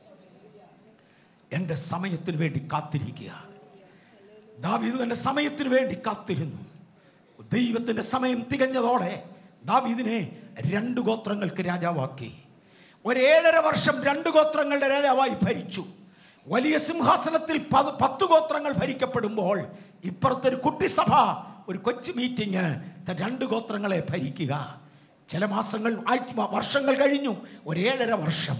എൻ്റെ സമയത്തിന് വേണ്ടി കാത്തിരിക്കുക ദാവീദ് തന്റെ സമയത്തിന് വേണ്ടി കാത്തിരുന്നു ദൈവത്തിന്റെ സമയം തികഞ്ഞതോടെ ദാവീദിനെ രണ്ട് ഗോത്രങ്ങൾക്ക് രാജാവാക്കി ഒരേഴര വർഷം രണ്ട് ഗോത്രങ്ങളുടെ രാജാവായി ഭരിച്ചു വലിയ സിംഹാസനത്തിൽ പത് പത്ത് ഗോത്രങ്ങൾ ഭരിക്കപ്പെടുമ്പോൾ ഇപ്പുറത്തെ ഒരു കുട്ടിസഭ ഒരു കൊച്ചു മീറ്റിംഗ് രണ്ട് ഗോത്രങ്ങളെ ഭരിക്കുക ചില മാസങ്ങൾ ആഴ്ച വർഷങ്ങൾ കഴിഞ്ഞു ഒരേഴര വർഷം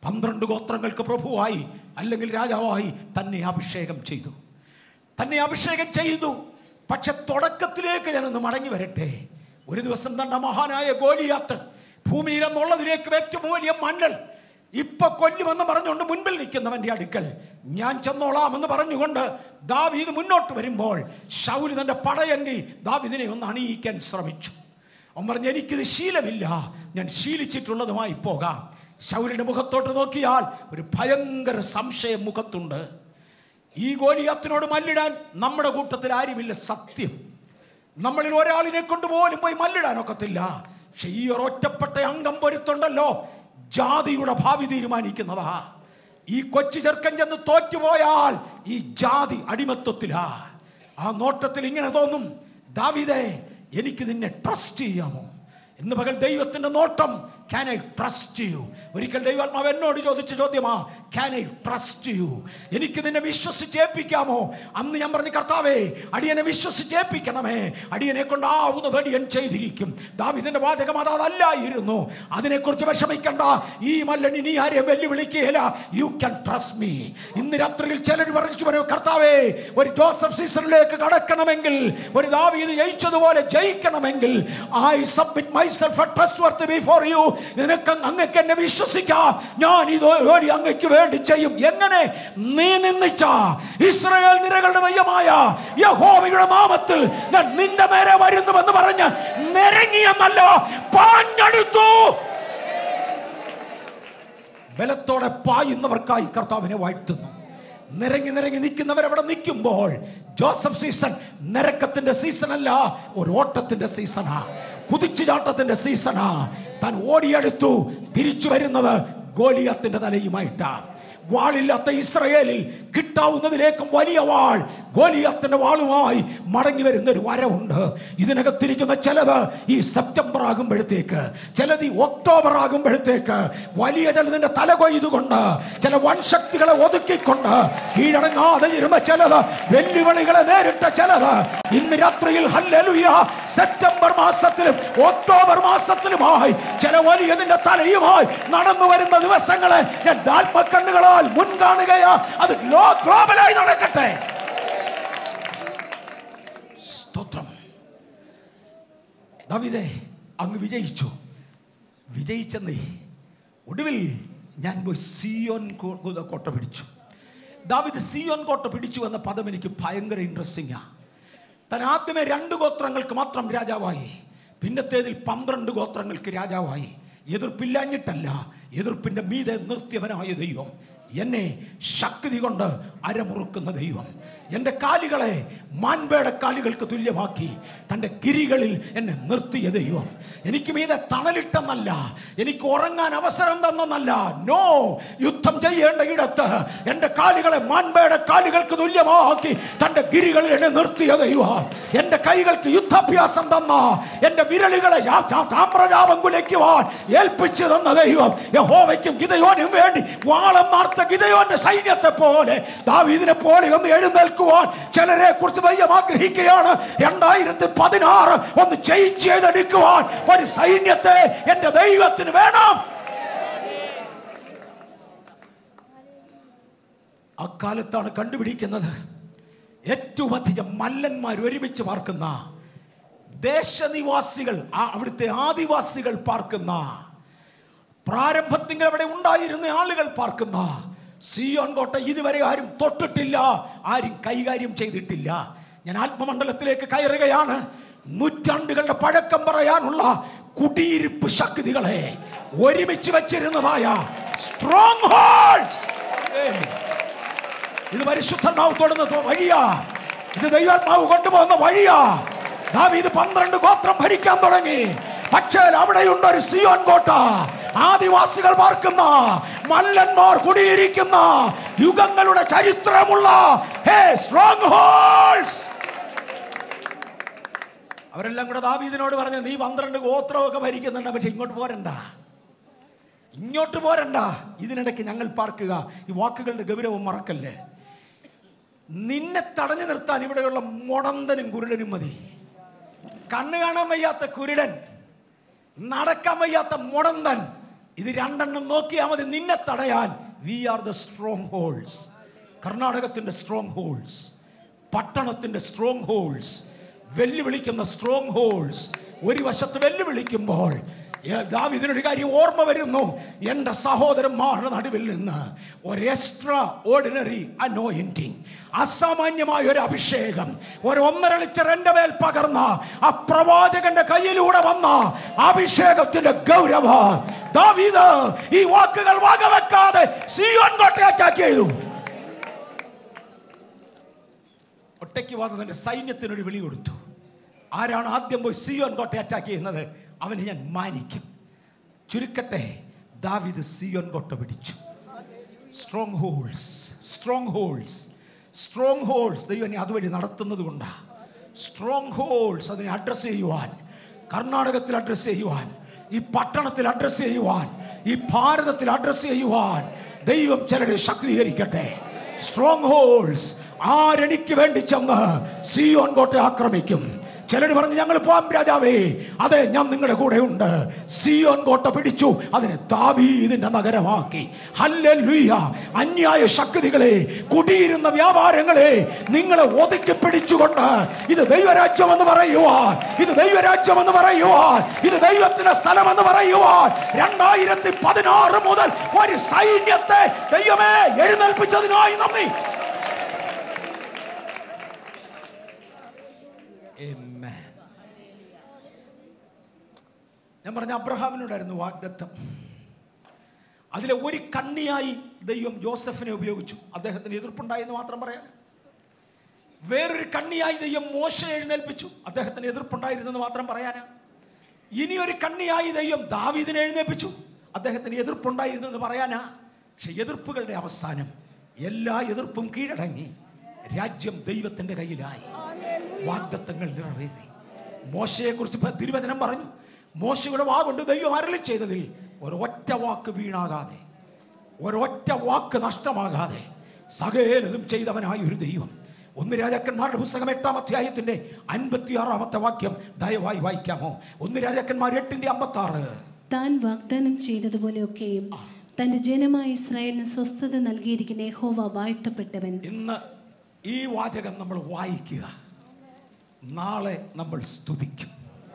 പന്ത്രണ്ട് ഗോത്രങ്ങൾക്ക് പ്രഭുവായി അല്ലെങ്കിൽ രാജാവായി തന്നെ അഭിഷേകം ചെയ്തു തന്നെ അഭിഷേകം ചെയ്തു പക്ഷെ തുടക്കത്തിലേക്ക് ഞാനൊന്ന് മടങ്ങി വരട്ടെ ഒരു ദിവസം തന്റെ മഹാനായ ഗോലിയാത്ത് ഭൂമിയിൽ എന്നുള്ളതിലേക്ക് ഏറ്റവും വലിയ മണ്ണൽ ഇപ്പൊ കൊല്ലുമെന്ന് പറഞ്ഞുകൊണ്ട് മുൻപിൽ നിൽക്കുന്നവന്റെ അടുക്കൽ ഞാൻ ചെന്നോളാം എന്ന് പറഞ്ഞുകൊണ്ട് ദാവീദ് മുന്നോട്ട് വരുമ്പോൾ ഷൗല് തന്റെ പടയങ്കി ദാവീദിനെ ഒന്ന് അണിയിക്കാൻ ശ്രമിച്ചു അവൻ പറഞ്ഞു എനിക്കിത് ശീലമില്ല ഞാൻ ശീലിച്ചിട്ടുള്ളതുമായി പോകാം ഷൗലിന്റെ മുഖത്തോട്ട് നോക്കിയാൽ ഒരു ഭയങ്കര സംശയം മുഖത്തുണ്ട് ഈ ഗോലിയാത്തിനോട് മല്ലിടാൻ നമ്മുടെ കൂട്ടത്തിൽ ആരുമില്ല സത്യം നമ്മളിൽ ഒരാളിനെ കൊണ്ട് പോലും പോയി മല്ലിടാൻ ഒക്കത്തില്ല പക്ഷെ ഈ ഒരൊറ്റപ്പെട്ട അംഗം പൊരുത്തുണ്ടല്ലോ ജാതിയുടെ ഭാവി തീരുമാനിക്കുന്നതാ ഈ കൊച്ചു ചെറുക്കൻ ചെന്ന് തോറ്റുപോയാൽ ഈ ജാതി അടിമത്വത്തിലാ ആ നോട്ടത്തിൽ ഇങ്ങനെ തോന്നും ദാവിദേ എനിക്ക് നിന്നെ ട്രസ്റ്റ് ചെയ്യാമോ ഇന്ന് പകൽ ദൈവത്തിന്റെ നോട്ടം ക്യാൻ ഐ ട്രസ്റ്റ് യു ഒരിക്കൽ ദൈവാത്മാവ് എന്നോട് ചോദിച്ച ചോദ്യമാ ക്യാൻ ഐ ട്രസ്റ്റ് യു എനിക്ക് നിന്നെ വിശ്വസിച്ചേൽപ്പിക്കാമോ അന്ന് ഞാൻ പറഞ്ഞു കർത്താവേ അടിയനെ വിശ്വസിച്ചേൽപ്പിക്കണമേ അടിയനെ കൊണ്ടാവുന്നത് അടിയൻ ചെയ്തിരിക്കും ദാവിദിന്റെ വാചകം അത് അതല്ലായിരുന്നു അതിനെക്കുറിച്ച് വിഷമിക്കണ്ട ഈ മല്ലൻ ഇനി ആരെയും വെല്ലുവിളിക്കുകയില്ല യു ക്യാൻ ട്രസ്റ്റ് മീ ഇന്ന് രാത്രിയിൽ ചിലർ പറഞ്ഞു പറയും കർത്താവേ ഒരു ജോസഫ് സീസണിലേക്ക് കടക്കണമെങ്കിൽ ഒരു ദാവീദ് ജയിച്ചതുപോലെ ജയിക്കണമെങ്കിൽ I submit myself trust worth before you നിനക്ക് അങ്ങക്ക് എന്നെ വിശ്വസിക്കാം ഞാൻ ഇത് ഓടി അങ്ങക്ക് വേണ്ടി ചെയ്യും എങ്ങനെ നീ നിന്നിച്ച ഇസ്രായേൽ നിരകളുടെ ദൈവമായ യഹോവയുടെ നാമത്തിൽ ഞാൻ നിന്റെ നേരെ വരുന്നുവെന്ന് പറഞ്ഞ് നിരങ്ങിയെന്നല്ല പാഞ്ഞെടുത്തു ബലത്തോടെ പായുന്നവർക്കായി കർത്താവിനെ വാഴ്ത്തുന്നു നിരങ്ങി നിരങ്ങി നിൽക്കുന്നവർ അവിടെ നിൽക്കുമ്പോൾ ജോസഫ് സീസൺ നിരക്കത്തിന്റെ സീസൺ അല്ല ഒരു ഓട്ടത്തിന്റെ സീസണാ കുതിച്ചുചാട്ടത്തിന്റെ സീസണാ താൻ ഓടിയെടുത്തു തിരിച്ചു വരുന്നത് ഗോലിയത്തിന്റെ തലയുമായിട്ടാ വാളില്ലാത്ത ഇസ്രയേലിൽ കിട്ടാവുന്നതിലേക്കും വലിയ വാൾ ഗോലിയത്തിന്റെ വാളുമായി മടങ്ങി വരുന്ന ഒരു വരവുണ്ട് ഇതിനകത്തിരിക്കുന്ന ചിലത് ഈ സെപ്റ്റംബർ ആകുമ്പോഴത്തേക്ക് ചിലത് ഈ ഒക്ടോബർ ആകുമ്പോഴത്തേക്ക് വലിയ ചിലതിന്റെ തല കൊയ്തുകൊണ്ട് ചില വൻശക്തികളെ ഒതുക്കിക്കൊണ്ട് കീഴടങ്ങാതെ ഇരുന്ന ചിലത് വെല്ലുവിളികളെ നേരിട്ട ചിലത് ഇന്ന് രാത്രിയിൽ ഹല്ലേലൂയ സെപ്റ്റംബർ മാസത്തിലും ഒക്ടോബർ മാസത്തിലുമായി ചില വലിയതിന്റെ തലയുമായി നടന്നു വരുന്ന ദിവസങ്ങളെ ഞാൻ ആത്മക്കണ്ണുകളാൽ മുൻകാണുകയാ അത് ഗ്ലോ- ഗ്ലോബലായി നടക്കട്ടെ സ്തോത്രം ദാവീദേ അങ്ങ് വിജയിച്ചു വിജയിച്ചെന്നേ ഒടുവിൽ ഞാൻ പോയി സിയോൻ കോ- കോ- കോട്ട പിടിച്ചു ദാവിദ് സിയോൻ കോട്ട പിടിച്ചു എന്ന പദം എനിക്ക് ഭയങ്കര ഇൻട്രസ്റ്റിംഗാ താൻ ആദ്യമേ രണ്ട് ഗോത്രങ്ങൾക്ക് മാത്രം രാജാവായി പിന്നത്തേതിൽ പന്ത്രണ്ട് ഗോത്രങ്ങൾക്ക് രാജാവായി എതിർപ്പില്ലാഞ്ഞിട്ടല്ല എതിർപ്പിന്റെ മീതെ നിർത്തിയവനായ ദൈവം എന്നെ ശക്തി കൊണ്ട് അരമുറുക്കുന്ന ദൈവം എൻ്റെ കാലുകളെ മാൻപയുടെ കാലുകൾക്ക് തുല്യമാക്കി തൻ്റെ ഗിരികളിൽ എന്നെ നിർത്തിയ ദൈവം എനിക്ക് മീതെ തണലിട്ടെന്നല്ല എനിക്ക് ഉറങ്ങാൻ അവസരം തന്നെന്നല്ല നോ യുദ്ധം ചെയ്യേണ്ട ഇടത്ത് എൻ്റെ കാലുകളെ മാൻപയുടെ കാലുകൾക്ക് തുല്യമാക്കി തൻ്റെ ഗിരികളിൽ എന്നെ നിർത്തിയ ദൈവം എൻ്റെ കൈകൾക്ക് യുദ്ധാഭ്യാസം തന്ന എൻ്റെ വിരലുകളെ യാ- ചാ- താമ്രജാപം കുലയ്ക്കുവാൻ ഏൽപ്പിച്ചു തന്ന ദൈവം യഹോവയ്ക്കും ഗിതയോനും വേണ്ടി വാളം മാർത്ത ഗിതയോന്റെ സൈന്യത്തെ പോലെ ദാവീദിനെ പോലെ ഒന്ന് എഴുന്നേൽക്കുവാൻ ചിലരെ കുറിച്ച് ദൈവം ആഗ്രഹിക്കുകയാണ് രണ്ടായിരത്തി പതിനാറ് ഒന്ന് ചെയ്ത് ചെയ്തെടുക്കുവാൻ ഒരു സൈന്യത്തെ എന്റെ ദൈവത്തിന് വേണം അക്കാലത്താണ് കണ്ടുപിടിക്കുന്നത് ഏറ്റവും അധികം മല്ലന്മാർ ഒരുമിച്ച് പാർക്കുന്ന ദേശനിവാസികൾ ആ അവിടുത്തെ ആദിവാസികൾ പാർക്കുന്ന പ്രാരംഭത്തിൽ അവിടെ ഉണ്ടായിരുന്ന ആളുകൾ പാർക്കുന്ന സിയോൻ കോട്ട ഇതുവരെ ആരും തൊട്ടിട്ടില്ല ആരും കൈകാര്യം ചെയ്തിട്ടില്ല ഞാൻ ആത്മമണ്ഡലത്തിലേക്ക് കയറുകയാണ് നൂറ്റാണ്ടുകളുടെ പഴക്കം പറയാനുള്ള കുടിയിരിപ്പ് ശക്തികളെ ഒരുമിച്ച് വെച്ചിരുന്നതായ സ്ട്രോങ് ഹോൾസ് ഇത് പരിശുദ്ധാത്മാവ് തൊടുന്ന വഴിയാ ഇത് ദൈവാത്മാവ് കൊണ്ടുപോകുന്ന വഴിയാ ദാവീദ് പന്ത്രണ്ട് ഗോത്രം ഭരിക്കാൻ തുടങ്ങി പക്ഷേ അവിടെയുണ്ട് ഒരു സിയോൻ കോട്ട ആദിവാസികൾ പാർക്കുന്ന മല്ലന്മാർ കുടിയിരിക്കുന്ന യുഗങ്ങളുടെ ചരിത്രമുള്ള ഹേ സ്ട്രോങ് ഹോൾസ് അവരെല്ലാം കൂടെ ദാവീദിനോട് പറഞ്ഞു നീ പന്ത്രണ്ട് ഗോത്രമൊക്കെ ഭരിക്കുന്നുണ്ട് പക്ഷെ ഇങ്ങോട്ട് പോരണ്ട ഇങ്ങോട്ട് പോരണ്ട ഇതിനിടയ്ക്ക് ഞങ്ങൾ പാർക്കുക ഈ വാക്കുകളുടെ ഗൗരവം മറക്കല്ലേ നിന്നെ തടഞ്ഞു നിർത്താൻ ഇവിടെയുള്ള മുടന്തനും കുരുടനും മതി കണ്ണ് കാണാൻ വയ്യാത്ത കുരുടൻ നടക്കാൻ വയ്യാത്ത മുടന്തൻ ഇത് രണ്ടെണ്ണം നോക്കിയാൽ മതി നിന്നെ തടയാൻ we are the strongholds കർണാടകത്തിന്റെ സ്ട്രോങ് ഹോൾസ് പട്ടണത്തിന്റെ സ്ട്രോങ് ഹോൾസ് വെല്ലുവിളിക്കുന്ന സ്ട്രോങ് ഹോൾസ് ഒരു വശത്ത് വെല്ലുവിളിക്കുമ്പോൾ ഏ- ദാവീദിനൊരു കാര്യം ഓർമ്മ വരുന്നു എൻ്റെ സഹോദരന്മാരുടെ നടുവിൽ നിന്ന് ഒരു എക്സ്ട്രാ ഓർഡിനറി അനോയിന്റിങ് അസാമാന്യമായ ഒരു അഭിഷേകം ഒരു ഒന്നര ലിറ്റർ എൻ്റെ മേൽ പകർന്ന ആ പ്രവാചകന്റെ കയ്യിലൂടെ വന്ന അഭിഷേകത്തിന്റെ ഗൗരവം ദാവീദ് ഈ വാക്കുകൾ വകവെക്കാതെ സിയോൻ കോട്ടയെ അറ്റാക്ക് ചെയ്തു ഒറ്റയ്ക്ക് വന്നതിന്റെ സൈന്യത്തിനൊരു വിളി കൊടുത്തു ആരാണ് ആദ്യം പോയി സിയോൻ കോട്ടയെ അറ്റാക്ക് ചെയ്യുന്നത് അവനെ ഞാൻ മാനിക്കും ചുരുക്കട്ടെ ദാവിദ് സിയോൻ കോട്ട പിടിച്ചു strongholds strongholds strongholds ദൈവം എന്നെ അതുവഴി നടത്തുന്നത് കൊണ്ടാണ് സ്ട്രോങ് ഹോൾസ് അതിനെ അഡ്രസ്സ് ചെയ്യുവാൻ കർണാടകത്തിൽ അഡ്രസ്സ് ചെയ്യുവാൻ ഈ പട്ടണത്തിൽ അഡ്രസ്സ് ചെയ്യുവാൻ ഈ ഭാരതത്തിൽ അഡ്രസ്സ് ചെയ്യുവാൻ ദൈവം ചിലരെ ശക്തീകരിക്കട്ടെ സ്ട്രോങ് ഹോൾസ് ആരെനിക്ക് വേണ്ടി ചെന്ന് സിയോൻ കോട്ടയെ ആക്രമിക്കും ചിലർ പറഞ്ഞു ഞങ്ങൾ പോകാം രാജാവേ അതെ ഞാൻ നിങ്ങളുടെ കൂടെ ഉണ്ട് സിയോൻ കോട്ട പിടിച്ചു അതിനെ ദാവീദിന്റെ നഗരമാക്കി ഹല്ലേലൂയ അന്യായ ശക്തികളെ കുടിയിരുന്ന വ്യാപാരങ്ങളെ നിങ്ങളെ ഒതുക്കി പിടിച്ചുകൊണ്ട് ഇത് ദൈവരാജ്യം എന്ന് പറയുവാൻ ഇത് ദൈവരാജ്യം എന്ന് പറയുവാൻ ഇത് ദൈവത്തിന്റെ സ്ഥലം എന്ന് പറയുവാൻ രണ്ടായിരത്തി പതിനാറ് മുതൽ ഒരു സൈന്യത്തെ ദൈവമേ എഴുന്നേൽപ്പിച്ചതിനായി നന്ദി Amen. ഞാൻ പറഞ്ഞ അബ്രഹാമിനോടായിരുന്നു വാഗ്ദത്തം അതിലെ ഒരു കണ്ണിയായി ദൈവം ജോസഫിനെ ഉപയോഗിച്ചു അദ്ദേഹത്തിന് എതിർപ്പുണ്ടായെന്ന് മാത്രം പറയാം വേറൊരു കണ്ണിയായി ദൈവം മോശ എഴുന്നേൽപ്പിച്ചു അദ്ദേഹത്തിന് എതിർപ്പുണ്ടായിരുന്നെന്ന് മാത്രം പറയാനാ ഇനി ഒരു കണ്ണിയായി ദൈവം ദാവീദിനെ എഴുന്നേൽപ്പിച്ചു അദ്ദേഹത്തിന് എതിർപ്പുണ്ടായിരുന്നെന്ന് പറയാനാ പക്ഷെ എതിർപ്പുകളുടെ അവസാനം എല്ലാ എതിർപ്പും കീഴടങ്ങി രാജ്യം ദൈവത്തിന്റെ കയ്യിലായി വാഗ്ദത്തങ്ങൾ നിറവേറി മോശയെക്കുറിച്ച് ഇപ്പൊ തിരുവചനം പറഞ്ഞു മോശയുടെ വാ കൊണ്ട് ദൈവം അരളി ചെയ്തതിൽ ഒരൊറ്റ വാക്ക് വീണാകാതെ ഒരൊറ്റ വാക്ക് നഷ്ടമാകാതെ സകലതും ചെയ്തവനായ ഒരു ദൈവം ഒന്ന് രാജാക്കന്മാരുടെ പുസ്തകം എട്ടാം അധ്യായത്തിന്റെ അൻപത്തിയാറാമത്തെ വാക്യം ദയവായി വായിക്കാമോ ഒന്ന് രാജാക്കന്മാർ എട്ടിന്റെ അമ്പത്തി ആറ് താൻ വാഗ്ദാനം ചെയ്തതുപോലെയൊക്കെയും തന്റെ ജനമായ ഇസ്രായേലിന് സ്വസ്ഥത നൽകിയിരിക്കുന്ന യഹോവ വാഴ്ത്തപ്പെട്ടവൻ ഇന്ന് ഈ വാചകം നമ്മൾ വായിക്കുക നാളെ നമ്മൾ സ്തുതിക്കും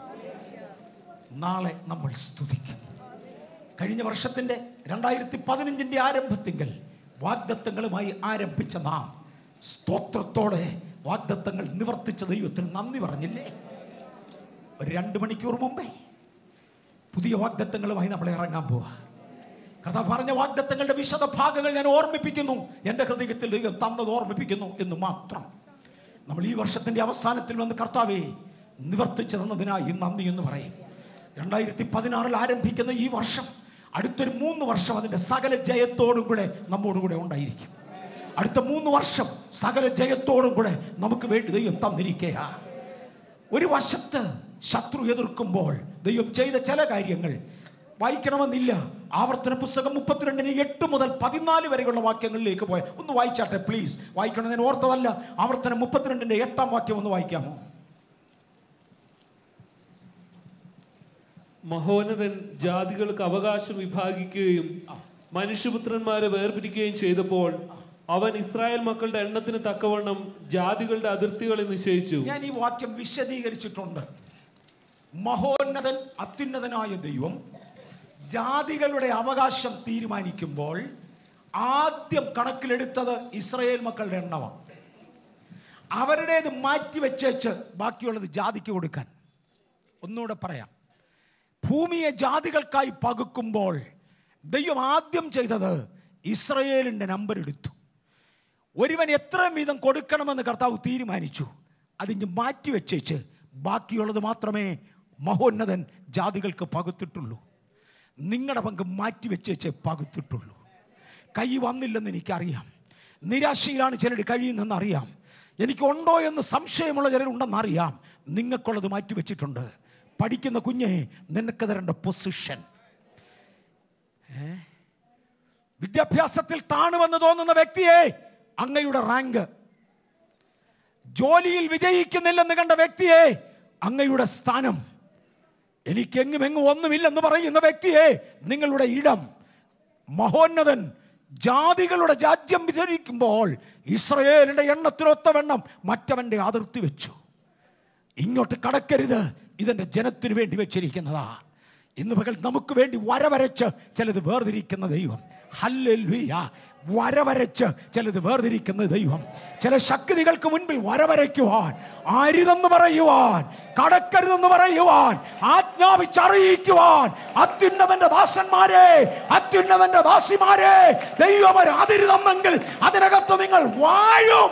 നാളെ നമ്മൾ സ്തുതിക്കും കഴിഞ്ഞ വർഷത്തിൻ്റെ രണ്ടായിരത്തി പതിനഞ്ചിൻ്റെ ആരംഭത്തിങ്കൽ വാഗ്ദത്തങ്ങളുമായി ആരംഭിച്ച നാം സ്തോത്രത്തോടെ വാഗ്ദത്തങ്ങൾ നിവർത്തിച്ച ദൈവത്തിന് നന്ദി പറഞ്ഞില്ലേ ഒരു രണ്ട് മണിക്കൂർ മുമ്പേ പുതിയ വാഗ്ദത്തങ്ങളുമായി നമ്മൾ ഇറങ്ങാൻ പോവാ കഥ പറഞ്ഞ വാഗ്ദത്തങ്ങളുടെ വിശദ ഭാഗങ്ങൾ ഞാൻ ഓർമ്മിപ്പിക്കുന്നു എൻ്റെ ഹൃദയത്തിൽ ദൈവം തന്നത് ഓർമ്മിപ്പിക്കുന്നു എന്ന് മാത്രം നമ്മൾ ഈ വർഷത്തിൻ്റെ അവസാനത്തിൽ വന്ന് കർത്താവെ നിവർത്തിച്ചു തന്നതിനായി നന്ദി എന്ന് പറയും രണ്ടായിരത്തി പതിനാറിൽ ആരംഭിക്കുന്ന ഈ വർഷം അടുത്തൊരു മൂന്ന് വർഷം അതിൻ്റെ സകല ജയത്തോടും കൂടെ നമ്മോടും കൂടെ ഉണ്ടായിരിക്കും അടുത്ത മൂന്ന് വർഷം സകല ജയത്തോടും കൂടെ നമുക്ക് വേണ്ടി ദൈവം തന്നിരിക്കുക ഒരു വശത്ത് ശത്രു എതിർക്കുമ്പോൾ ദൈവം ചെയ്ത ചില കാര്യങ്ങൾ വായിക്കണമെന്നില്ല ആവർത്തന പുസ്തകം മുപ്പത്തിരണ്ടിന് എട്ട് മുതൽ പതിനാല് വരെയുള്ള വാക്യങ്ങളിലേക്ക് പോയ ഒന്ന് വായിച്ചാട്ടെ പ്ലീസ് വായിക്കണം ഞാൻ ഓർത്തതല്ല ആവർത്തനം മുപ്പത്തിരണ്ടിന്റെ എട്ടാം വാക്യം ഒന്ന് വായിക്കാമോ മഹോന്നതൻ ജാതികൾക്ക് അവകാശം വിഭാഗിക്കുകയും മനുഷ്യപുത്രന്മാരെ വേർപിരിക്കുകയും ചെയ്തപ്പോൾ അവൻ ഇസ്രായേൽ മക്കളുടെ എണ്ണത്തിന് തക്കവണ്ണം ജാതികളുടെ അതിർത്തികളെ നിശ്ചയിച്ചു ഞാൻ ഈ വാക്യം വിശദീകരിച്ചിട്ടുണ്ട് മഹോന്നതൻ അത്യുന്നതനായ ദൈവം ജാതികളുടെ അവകാശം തീരുമാനിക്കുമ്പോൾ ആദ്യം കണക്കിലെടുത്തത് ഇസ്രയേൽ മക്കളുടെ എണ്ണമാണ് അവരുടേത് മാറ്റി വെച്ചേച്ച് ബാക്കിയുള്ളത് ജാതിക്ക് കൊടുക്കാൻ ഒന്നുകൂടെ പറയാം ഭൂമിയെ ജാതികൾക്കായി പകുക്കുമ്പോൾ ദൈവം ആദ്യം ചെയ്തത് ഇസ്രയേലിൻ്റെ നമ്പർ എടുത്തു ഒരുവൻ എത്ര വീതം കൊടുക്കണമെന്ന് കർത്താവ് തീരുമാനിച്ചു അതിന് മാറ്റി വെച്ചേച്ച് ബാക്കിയുള്ളത് മാത്രമേ മഹോന്നതൻ ജാതികൾക്ക് പകുത്തിട്ടുള്ളൂ നിങ്ങളുടെ പങ്ക് മാറ്റി വെച്ചേച്ചേ പകുത്തിട്ടുള്ളൂ കൈ വന്നില്ലെന്ന് എനിക്കറിയാം നിരാശയിലാണ് ചിലർ കഴിയുന്നതെന്ന് അറിയാം എനിക്കുണ്ടോ എന്ന് സംശയമുള്ള ചിലരുണ്ടെന്നറിയാം നിങ്ങൾക്കുള്ളത് മാറ്റി വെച്ചിട്ടുണ്ട് പഠിക്കുന്ന കുഞ്ഞെ നിനക്ക് തരേണ്ട പൊസിഷൻ വിദ്യാഭ്യാസത്തിൽ താണുവെന്ന് തോന്നുന്ന വ്യക്തിയെ അങ്ങയുടെ റാങ്ക് ജോലിയിൽ വിജയിക്കുന്നില്ലെന്ന് കണ്ട വ്യക്തിയെ അങ്ങയുടെ സ്ഥാനം എനിക്കെങ്ങും എങ്ങും ഒന്നുമില്ലെന്ന് പറയുന്ന വ്യക്തിയെ നിങ്ങളുടെ ഇടം മഹോന്നതൻ ജാതികളുടെ രാജ്യം വിചരിക്കുമ്പോൾ ഇസ്രയേലിന്റെ എണ്ണത്തിനൊത്തവണ്ണം മറ്റവന്റെ അതിർത്തി വെച്ചു ഇങ്ങോട്ട് കടക്കരുത് ഇതെന്റെ ജനത്തിന് വേണ്ടി വെച്ചിരിക്കുന്നതാ ഇന്ന് പകൽ നമുക്ക് വേണ്ടി വരവരച്ച് ചിലത് വേർതിരിക്കുന്ന ദൈവം ഹല്ലേലൂയ വരവരച്ച് ചിലത് വേർതിരിക്കുന്ന ദൈവം ചില ശക്തികൾക്ക് മുൻപിൽ വരവരയ്ക്കുവാൻ അരുതെന്ന് പറയുവാൻ കടക്കരുതെന്ന് പറയുവാൻ ആജ്ഞാപിച്ചറിയിക്കുവാൻ അത്യുന്നതന്റെ ദാസന്മാരെ അത്യുന്നതന്റെ ദാസിമാരെ ദൈവം ഒരു അതിര് തന്നെങ്കിൽ അതിനകത്ത് നിങ്ങൾ വാഴും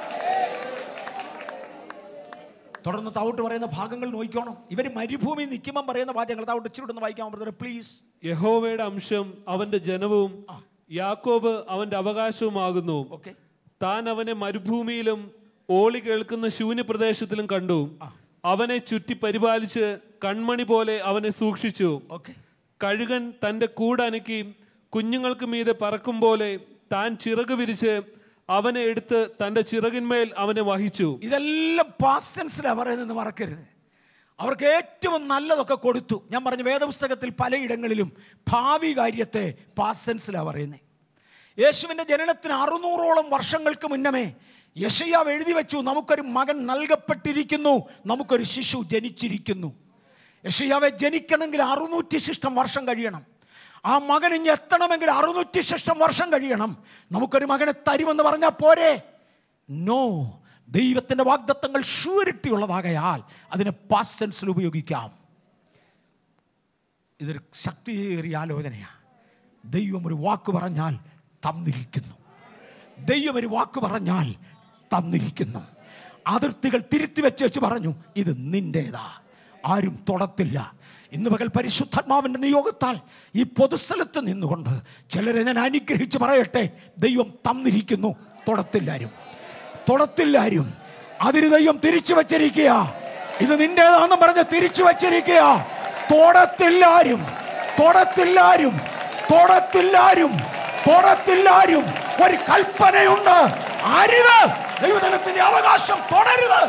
തുടർന്ന് താവോട്ട് പറയുന്ന ഭാഗങ്ങൾ നോക്കിക്കോണം ഇവർ മരുഭൂമി നിൽക്കുമ്പം പറയുന്ന വാചകങ്ങൾ താവോട്ട് ഇച്ചിരി ഒന്ന് വായിക്കാൻ ബ്രദർ പ്ലീസ് യഹോവയുടെ അംശം അവന്റെ ജനവും യാക്കോബ് അവന്റെ അവകാശവുമാകുന്നു ഓക്കെ താൻ അവനെ മരുഭൂമിയിലും ഓളി കേൾക്കുന്ന ശൂന്യ പ്രദേശത്തിലും കണ്ടു അവനെ ചുറ്റി പരിപാലിച്ച് കൺമണി പോലെ അവനെ സൂക്ഷിച്ചു ഓക്കെ കഴുകൻ തന്റെ കൂടനക്കി കുഞ്ഞുങ്ങൾക്ക് മീതെ പറക്കും പോലെ താൻ ചിറക് വിരിച്ച് അവനെ എടുത്ത് തന്റെ ചിറകിന്മേൽ അവനെ വഹിച്ചു ഇതെല്ലാം പാസ്റ്റൻസിലാണ് പറയുന്നത് മറക്കരുത് അവർക്ക് ഏറ്റവും നല്ലതൊക്കെ കൊടുത്തു ഞാൻ പറഞ്ഞു വേദപുസ്തകത്തിൽ പലയിടങ്ങളിലും ഭാവി കാര്യത്തെ പാസ്റ്റൻസിലാണ് പറയുന്നത് യേശുവിൻ്റെ ജനനത്തിന് അറുന്നൂറോളം വർഷങ്ങൾക്ക് മുന്നമേ യശയാവ് എഴുതി വെച്ചു നമുക്കൊരു മകൻ നൽകപ്പെട്ടിരിക്കുന്നു നമുക്കൊരു ശിശു ജനിച്ചിരിക്കുന്നു യശയാവെ ജനിക്കണമെങ്കിൽ അറുന്നൂറ്റി ശിഷ്ടം വർഷം കഴിയണം ആ മകൻ ഇനി എത്തണമെങ്കിൽ അറുന്നൂറ്റി ശിഷ്ടം വർഷം കഴിയണം നമുക്കൊരു മകനെ തരുമെന്ന് പറഞ്ഞാൽ പോരെ നോ ദൈവത്തിൻ്റെ വാഗ്ദത്തങ്ങൾ ഷൂരിറ്റി ഉള്ളതാകയാൽ അതിനെ പാസ്റ്റൻസിൽ ഉപയോഗിക്കാം ഇതൊരു ശക്തിയേറിയ ആലോചനയാണ് ദൈവം ഒരു വാക്ക് പറഞ്ഞാൽ തന്നിരിക്കുന്നു ദൈവം ഒരു വാക്ക് പറഞ്ഞാൽ തന്നിരിക്കുന്നു അതിർത്തികൾ തിരുത്തി വെച്ച് വെച്ച് പറഞ്ഞു ഇത് നിന്റേതാ ആരും തൊടത്തില്ല ഇന്ന് പകൽ പരിശുദ്ധാത്മാവിൻ്റെ നിയോഗത്താൽ ഈ പൊതുസ്ഥലത്ത് നിന്നുകൊണ്ട് ചിലരെ ഞാൻ അനുഗ്രഹിച്ച് പറയട്ടെ ദൈവം തന്നിരിക്കുന്നു തൊടത്തില്ലാരും തൊടത്തില്ലാരും അതിന് ദൈവം തിരിച്ചു വച്ചിരിക്കുക ഇത് നിന്റേതാണെന്ന് പറഞ്ഞ് തിരിച്ചു വച്ചിരിക്കുക തൊടത്തില്ലാരും തൊടത്തില്ലാരും തൊടത്തില്ലാരും തൊടത്തില്ലാരും ഒരു കൽപ്പനയുണ്ട് അരുത് ദൈവജനത്തിന്റെ അവകാശം തുടരുത്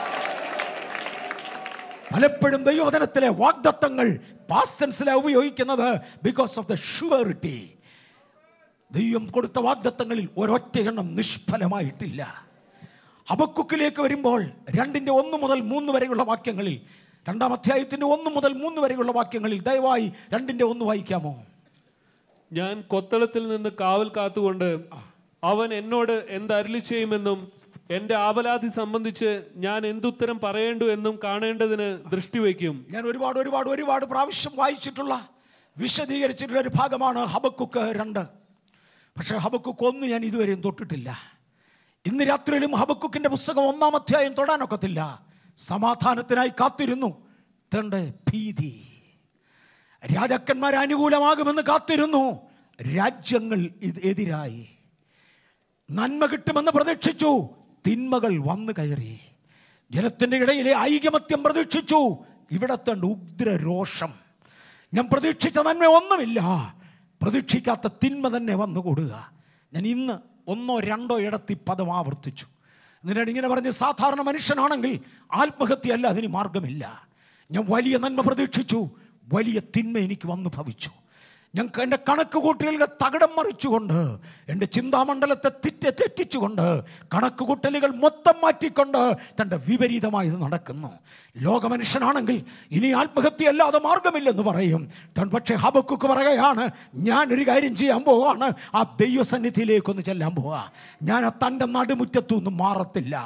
പലപ്പോഴും ദൈവവചനത്തിലെ വാഗ്ദത്തങ്ങൾ പാസ്റ്റൻസിലെ ഉപയോഗിക്കുന്നത് ബിക്കോസ് ഓഫ് ദ ഷുവറിറ്റി ദൈവം കൊടുത്ത വാഗ്ദത്തങ്ങളിൽ ഒരൊറ്റ എണ്ണം നിഷ്ഫലമായിട്ടില്ല ഹബക്കുക്കിലേക്ക് വരുമ്പോൾ രണ്ടിൻ്റെ ഒന്ന് മുതൽ മൂന്ന് വരെയുള്ള വാക്യങ്ങളിൽ രണ്ടാം അധ്യായത്തിൻ്റെ ഒന്ന് മുതൽ മൂന്ന് വരെയുള്ള വാക്യങ്ങളിൽ ദയവായി രണ്ടിൻ്റെ ഒന്ന് വായിക്കാമോ ഞാൻ കൊത്തളത്തിൽ നിന്ന് കാവൽ കാത്തുകൊണ്ട് അവൻ എന്നോട് എന്തരുളി ചെയ്യുമെന്നും എന്റെ ആവലാതി സംബന്ധിച്ച് ഞാൻ എന്തുത്തരം പറയേണ്ടു എന്നും കാണേണ്ടതിന് ദൃഷ്ടി വയ്ക്കും ഞാൻ ഒരുപാട് ഒരുപാട് ഒരുപാട് പ്രാവശ്യം വായിച്ചിട്ടുള്ള വിശദീകരിച്ചിട്ടുള്ള ഒരു ഭാഗമാണ് ഹബക്കുക്ക് രണ്ട് പക്ഷേ ഹബക്കുക്ക് ഒന്ന് ഞാൻ ഇതുവരെയും തൊട്ടിട്ടില്ല ഇന്ന് രാത്രിയിലും ഹബക്കുക്കിൻ്റെ പുസ്തകം ഒന്നാം അധ്യായം തൊടാനൊക്കത്തില്ല സമാധാനത്തിനായി കാത്തിരുന്നു തണ്ട് ഭീതി രാജാക്കന്മാർ അനുകൂലമാകുമെന്ന് കാത്തിരുന്നു രാജ്യങ്ങൾ ഇത് എതിരായി നന്മ കിട്ടുമെന്ന് പ്രതീക്ഷിച്ചു തിന്മകൾ വന്നു കയറി ജനത്തിൻ്റെ ഇടയിലെ ഐകമത്യം പ്രതീക്ഷിച്ചു ഇവിടത്തെ ഉഗ്രരോഷം ഞാൻ പ്രതീക്ഷിച്ച നന്മ ഒന്നുമില്ല പ്രതീക്ഷിക്കാത്ത തിന്മ തന്നെ വന്നുകൂടുക ഞാൻ ഇന്ന് ഒന്നോ രണ്ടോ ഇടത്തി പദം ആവർത്തിച്ചു എന്നിട്ട് ഇങ്ങനെ പറഞ്ഞ് സാധാരണ മനുഷ്യനാണെങ്കിൽ ആത്മഹത്യയല്ല അതിന് മാർഗമില്ല ഞാൻ വലിയ നന്മ പ്രതീക്ഷിച്ചു വലിയ തിന്മ എനിക്ക് വന്നു ഭവിച്ചു ഞങ്ങൾക്ക് എൻ്റെ കണക്ക് കൂട്ടലുകൾ തകിടം മറിച്ചുകൊണ്ട് എൻ്റെ ചിന്താമണ്ഡലത്തെ തിറ്റ തെറ്റിച്ചുകൊണ്ട് കണക്ക് കൂട്ടലുകൾ മൊത്തം മാറ്റിക്കൊണ്ട് തൻ്റെ വിപരീതമായത് നടക്കുന്നു ലോകമനുഷ്യനാണെങ്കിൽ ഇനി ആത്മഹത്യയല്ലാതെ മാർഗമില്ലെന്ന് പറയും തൻ പക്ഷേ ഹബക്കുക്ക് പറയുകയാണ് ഞാനൊരു കാര്യം ചെയ്യാൻ പോവാണ് ആ ദൈവസന്നിധിയിലേക്കൊന്ന് ചെല്ലാൻ പോവാ ഞാൻ ആ തൻ്റെ നടുമുറ്റത്തൊന്നും മാറത്തില്ല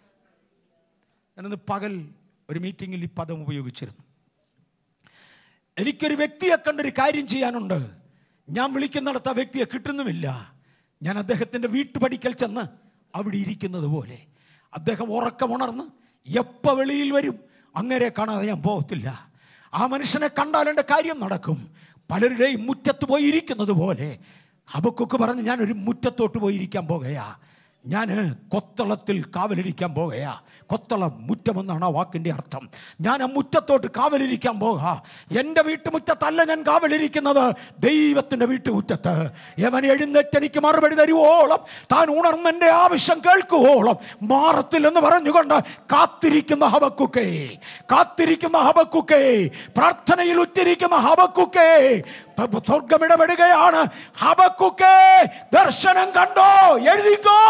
ഞാനന്ന് പകൽ ഒരു മീറ്റിങ്ങിൽ ഈ പദം ഉപയോഗിച്ചിരുന്നു എനിക്കൊരു വ്യക്തിയെ കണ്ടൊരു കാര്യം ചെയ്യാനുണ്ട് ഞാൻ വിളിക്കുന്നിടത്ത് ആ വ്യക്തിയെ കിട്ടുന്നുമില്ല ഞാൻ അദ്ദേഹത്തിൻ്റെ വീട്ടുപടിക്കൽ ചെന്ന് അവിടെ ഇരിക്കുന്നത് പോലെ അദ്ദേഹം ഉറക്കമുണർന്ന് എപ്പോൾ വെളിയിൽ വരും അങ്ങനെ കാണാതെ ഞാൻ പോകത്തില്ല ആ മനുഷ്യനെ കണ്ടാൽ എൻ്റെ കാര്യം നടക്കും പലരുടെയും മുറ്റത്ത് പോയി ഇരിക്കുന്നത് പോലെ ഹബക്കൊക്കെ പറഞ്ഞ് ഞാൻ ഒരു മുറ്റത്തോട്ട് പോയി ഇരിക്കാൻ പോകുകയാ ഞാൻ കൊത്തളത്തിൽ കാവലിരിക്കാൻ പോകുകയാ കൊത്തളം മുറ്റമെന്നാണ് ആ വാക്കിൻ്റെ അർത്ഥം ഞാൻ ആ മുറ്റത്തോട്ട് കാവലിരിക്കാൻ പോകുക എൻ്റെ വീട്ടുമുറ്റത്തല്ല ഞാൻ കാവലിരിക്കുന്നത് ദൈവത്തിൻ്റെ വീട്ടുമുറ്റത്ത് യവൻ എഴുന്നേറ്റ് എനിക്ക് മറുപടി തരുവോളം താൻ ഉണർന്നെൻ്റെ ആവശ്യം കേൾക്കുവോളം മാറത്തില്ലെന്ന് പറഞ്ഞുകൊണ്ട് കാത്തിരിക്കുന്ന ഹബക്കുക്കേ കാത്തിരിക്കുന്ന ഹബക്കുക്കേ പ്രാർത്ഥനയിൽ ഉറ്റിരിക്കുന്ന ഹബക്കുക്കേ സ്വർഗം ഇടപെടുകയാണ് ഹബക്കുക്കേ ദർശനം കണ്ടോ എഴുതിക്കോ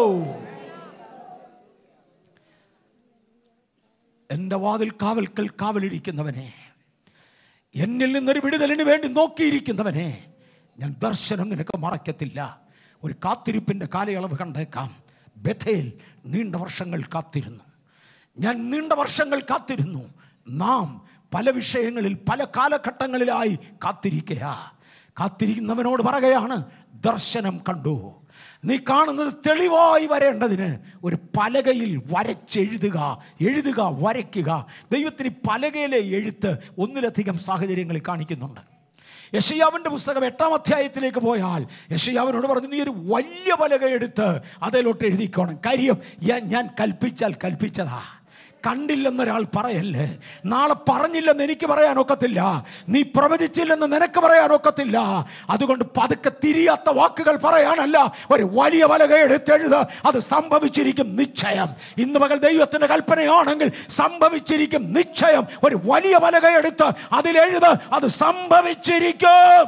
എൻ്റെ വാതിൽ കാവൽക്കൽ കാവലിരിക്കുന്നവനെ എന്നിൽ നിന്നൊരു വിടുതലിന് വേണ്ടി നോക്കിയിരിക്കുന്നവനെ ഞാൻ ദർശനം നിനക്ക് മറക്കത്തില്ല ഒരു കാത്തിരിപ്പിൻ്റെ കാലയളവ് കണ്ടേക്കാം ബഥേൽ നീണ്ട വർഷങ്ങൾ കാത്തിരുന്നു ഞാൻ നീണ്ട വർഷങ്ങൾ കാത്തിരുന്നു നാം പല വിഷയങ്ങളിൽ പല കാലഘട്ടങ്ങളിലായി കാത്തിരിക്കുക കാത്തിരിക്കുന്നവനോട് പറയുകയാണ് ദർശനം കണ്ടു നീ കാണുന്നത് തെളിവായി വരേണ്ടതിന് ഒരു പലകയിൽ വരച്ചെഴുതുക എഴുതുക വരയ്ക്കുക ദൈവത്തിന് ഈ പലകയിലെ എഴുത്ത് ഒന്നിലധികം സാഹചര്യങ്ങളിൽ കാണിക്കുന്നുണ്ട് യഷയാവിൻ്റെ പുസ്തകം എട്ടാം അധ്യായത്തിലേക്ക് പോയാൽ യഷയാവിനോട് പറഞ്ഞു നീ ഒരു വലിയ പലക എടുത്ത് അതിലോട്ട് എഴുതിക്കോണം കാര്യം ഞാൻ ഞാൻ കൽപ്പിച്ചാൽ കൽപ്പിച്ചതാ കണ്ടില്ലെന്നൊരാൾ പറയല്ലേ നാളെ പറഞ്ഞില്ലെന്ന് എനിക്ക് പറയാൻ ഒക്കത്തില്ല നീ പ്രവചിച്ചില്ലെന്ന് നിനക്ക് പറയാൻ ഒക്കത്തില്ല അതുകൊണ്ട് പതുക്കെ തിരിയാത്ത വാക്കുകൾ പറയാനല്ല ഒരു വലിയ വലക എടുത്തെഴുത് അത് സംഭവിച്ചിരിക്കും നിശ്ചയം ഇന്ന് പകൽ ദൈവത്തിന്റെ കൽപ്പനയാണെങ്കിൽ സംഭവിച്ചിരിക്കും നിശ്ചയം ഒരു വലിയ വലക എടുത്ത് അതിലെഴുത് അത് സംഭവിച്ചിരിക്കും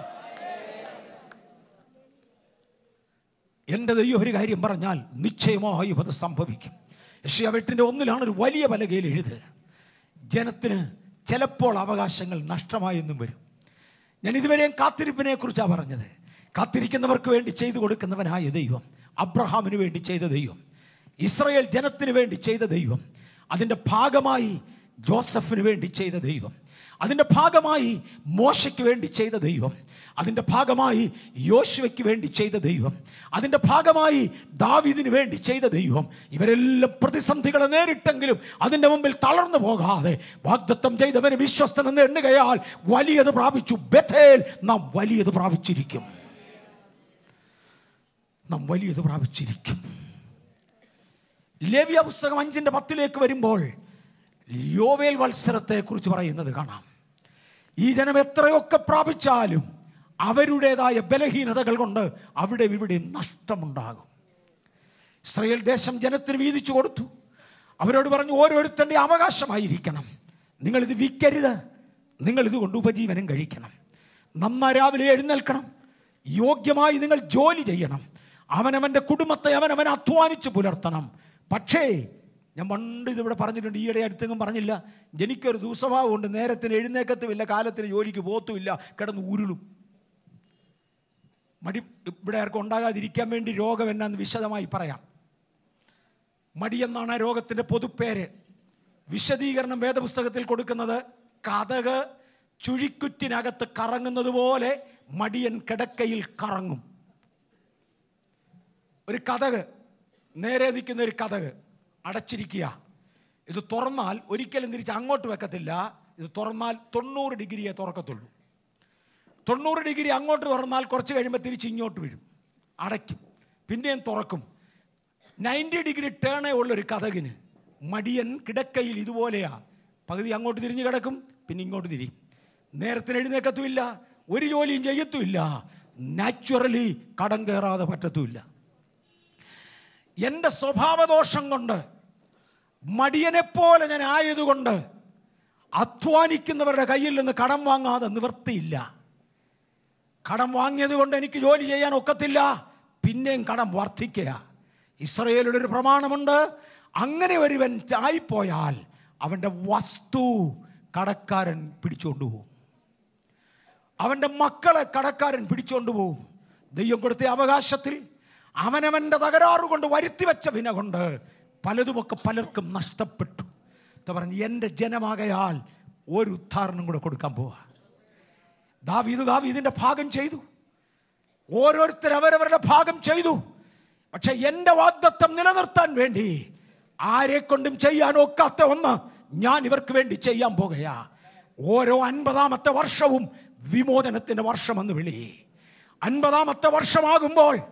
എൻ്റെ ദൈവം ഒരു കാര്യം പറഞ്ഞാൽ നിശ്ചയമായും അത് സംഭവിക്കും യഷ്യ വെട്ടിൻ്റെ ഒന്നിലാണ് ഒരു വലിയ പലകയിൽ എഴുതുക ജനത്തിന് ചിലപ്പോൾ അവകാശങ്ങൾ നഷ്ടമായെന്നും വരും ഞാൻ ഇതുവരെയും കാത്തിരിപ്പിനെ കുറിച്ചാണ് പറഞ്ഞത് കാത്തിരിക്കുന്നവർക്ക് വേണ്ടി ചെയ്തു കൊടുക്കുന്നവനായ ദൈവം അബ്രഹാമിന് വേണ്ടി ചെയ്ത ദൈവം ഇസ്രയേൽ ജനത്തിന് വേണ്ടി ചെയ്ത ദൈവം അതിൻ്റെ ഭാഗമായി ജോസഫിന് വേണ്ടി ചെയ്ത ദൈവം അതിൻ്റെ ഭാഗമായി മോശയ്ക്ക് വേണ്ടി ചെയ്ത ദൈവം അതിൻ്റെ ഭാഗമായി യോശുവയ്ക്ക് വേണ്ടി ചെയ്ത ദൈവം അതിൻ്റെ ഭാഗമായി ദാവീദിന് വേണ്ടി ചെയ്ത ദൈവം ഇവരെല്ലാം പ്രതിസന്ധികളെ നേരിട്ടെങ്കിലും അതിൻ്റെ മുമ്പിൽ തളർന്നു പോകാതെ വാഗ്ദത്തം ചെയ്തവന് വിശ്വസ്തനെന്ന് എണ്ണുകയാൽ വലിയത് പ്രാപിച്ചു ബഥേൽ നാം വലിയത് പ്രാപിച്ചിരിക്കും നാം വലിയത് പ്രാപിച്ചിരിക്കും ലേവ്യ പുസ്തകം അഞ്ചിൻ്റെ പത്തിലേക്ക് വരുമ്പോൾ യോവേൽ വത്സരത്തെ കുറിച്ച് പറയുന്നത് കാണാം ഈ ജനം എത്രയൊക്കെ പ്രാപിച്ചാലും അവരുടേതായ ബലഹീനതകൾ കൊണ്ട് അവിടെ ഇവിടെയും നഷ്ടമുണ്ടാകും ഇസ്രയേൽ ദേശം ജനത്തിന് വീതിച്ചു കൊടുത്തു അവരോട് പറഞ്ഞു ഓരോരുത്തൻ്റെ അവകാശമായിരിക്കണം നിങ്ങളിത് വിൽക്കരുത് നിങ്ങളിത് കൊണ്ട് ഉപജീവനം കഴിക്കണം നന്നായി രാവിലെ എഴുന്നേൽക്കണം യോഗ്യമായി നിങ്ങൾ ജോലി ചെയ്യണം അവനവൻ്റെ കുടുംബത്തെ അവനവൻ അധ്വാനിച്ച് പുലർത്തണം പക്ഷേ ഞാൻ പണ്ട് ഇതിവിടെ പറഞ്ഞിട്ടുണ്ട് ഈയിടെ അടുത്തെങ്കിലും പറഞ്ഞില്ല എനിക്കൊരു ദുസ്വഭാവമുണ്ട് നേരത്തിന് എഴുന്നേക്കത്തുമില്ല കാലത്തിന് ജോലിക്ക് പോത്തുമില്ല കിടന്ന് ഉരുളും മടി ഇവിടെ ആർക്കും ഉണ്ടാകാതിരിക്കാൻ വേണ്ടി രോഗം എന്നാന്ന് വിശദമായി പറയാം മടി എന്നാണ് ആ രോഗത്തിൻ്റെ പൊതുപ്പേര് വിശദീകരണം വേദപുസ്തകത്തിൽ കൊടുക്കുന്നത് കഥക് ചുഴിക്കുറ്റിനകത്ത് കറങ്ങുന്നത് പോലെ മടിയൻ കിടക്കയിൽ കറങ്ങും ഒരു കഥക് നേരെ നിൽക്കുന്ന ഒരു കഥക് അടച്ചിരിക്കുക ഇത് തുറന്നാൽ ഒരിക്കലും തിരിച്ച് അങ്ങോട്ട് വെക്കത്തില്ല ഇത് തുറന്നാൽ തൊണ്ണൂറ് ഡിഗ്രിയെ തുറക്കത്തുള്ളൂ തൊണ്ണൂറ് ഡിഗ്രി അങ്ങോട്ട് തുറന്നാൽ കുറച്ച് കഴിയുമ്പോൾ തിരിച്ച് ഇങ്ങോട്ട് വീഴും അടയ്ക്കും പിന്നെയും തുറക്കും നയൻറ്റി ഡിഗ്രി ടേണേ ഉള്ളൊരു കഥകിന് മടിയൻ കിടക്കയിൽ ഇതുപോലെയാ പകുതി അങ്ങോട്ട് തിരിഞ്ഞ് കിടക്കും പിന്നെ ഇങ്ങോട്ട് തിരിയും നേരത്തിന് എഴുന്നേക്കത്തുമില്ല ഒരു ജോലിയും ചെയ്യത്തുമില്ല നാച്ചുറലി കടം കയറാതെ പറ്റത്തുമില്ല എൻ്റെ സ്വഭാവദോഷം കൊണ്ട് മടിയനെപ്പോലെ ഞാൻ ആയതുകൊണ്ട് അധ്വാനിക്കുന്നവരുടെ കയ്യിൽ നിന്ന് കടം വാങ്ങാതെ നിവൃത്തിയില്ല കടം വാങ്ങിയത് കൊണ്ട് എനിക്ക് ജോലി ചെയ്യാൻ ഒക്കത്തില്ല പിന്നെയും കടം വർദ്ധിക്കുക ഇസ്രയേലിയുടെ ഒരു പ്രമാണമുണ്ട് അങ്ങനെ ഒരുവൻ ആയിപ്പോയാൽ അവൻ്റെ വസ്തു കടക്കാരൻ പിടിച്ചുകൊണ്ടുപോകും അവൻ്റെ മക്കളെ കടക്കാരൻ പിടിച്ചുകൊണ്ടുപോകും ദൈവം കൊടുത്ത അവകാശത്തിൽ അവനവൻ്റെ തകരാറ് കൊണ്ട് വരുത്തി വെച്ച വിന കൊണ്ട് പലതുമൊക്കെ പലർക്കും നഷ്ടപ്പെട്ടു എന്ന് പറഞ്ഞ് എൻ്റെ ജനമാകയാൽ ഒരു ഉദ്ധാരണം കൂടെ കൊടുക്കാൻ പോവാ ദാവീദ് ദാവീദിൻ്റെ ഭാഗം ചെയ്തു ഓരോരുത്തർ അവരവരുടെ ഭാഗം ചെയ്തു പക്ഷെ എൻ്റെ വാഗ്ദത്വം നിലനിർത്താൻ വേണ്ടി ആരെ കൊണ്ടും ചെയ്യാൻ ഒക്കാത്ത ഒന്ന് ഞാൻ ഇവർക്ക് വേണ്ടി ചെയ്യാൻ പോകുകയാ ഓരോ അൻപതാമത്തെ വർഷവും വിമോചനത്തിൻ്റെ വർഷമെന്ന് വിളി അൻപതാമത്തെ വർഷമാകുമ്പോൾ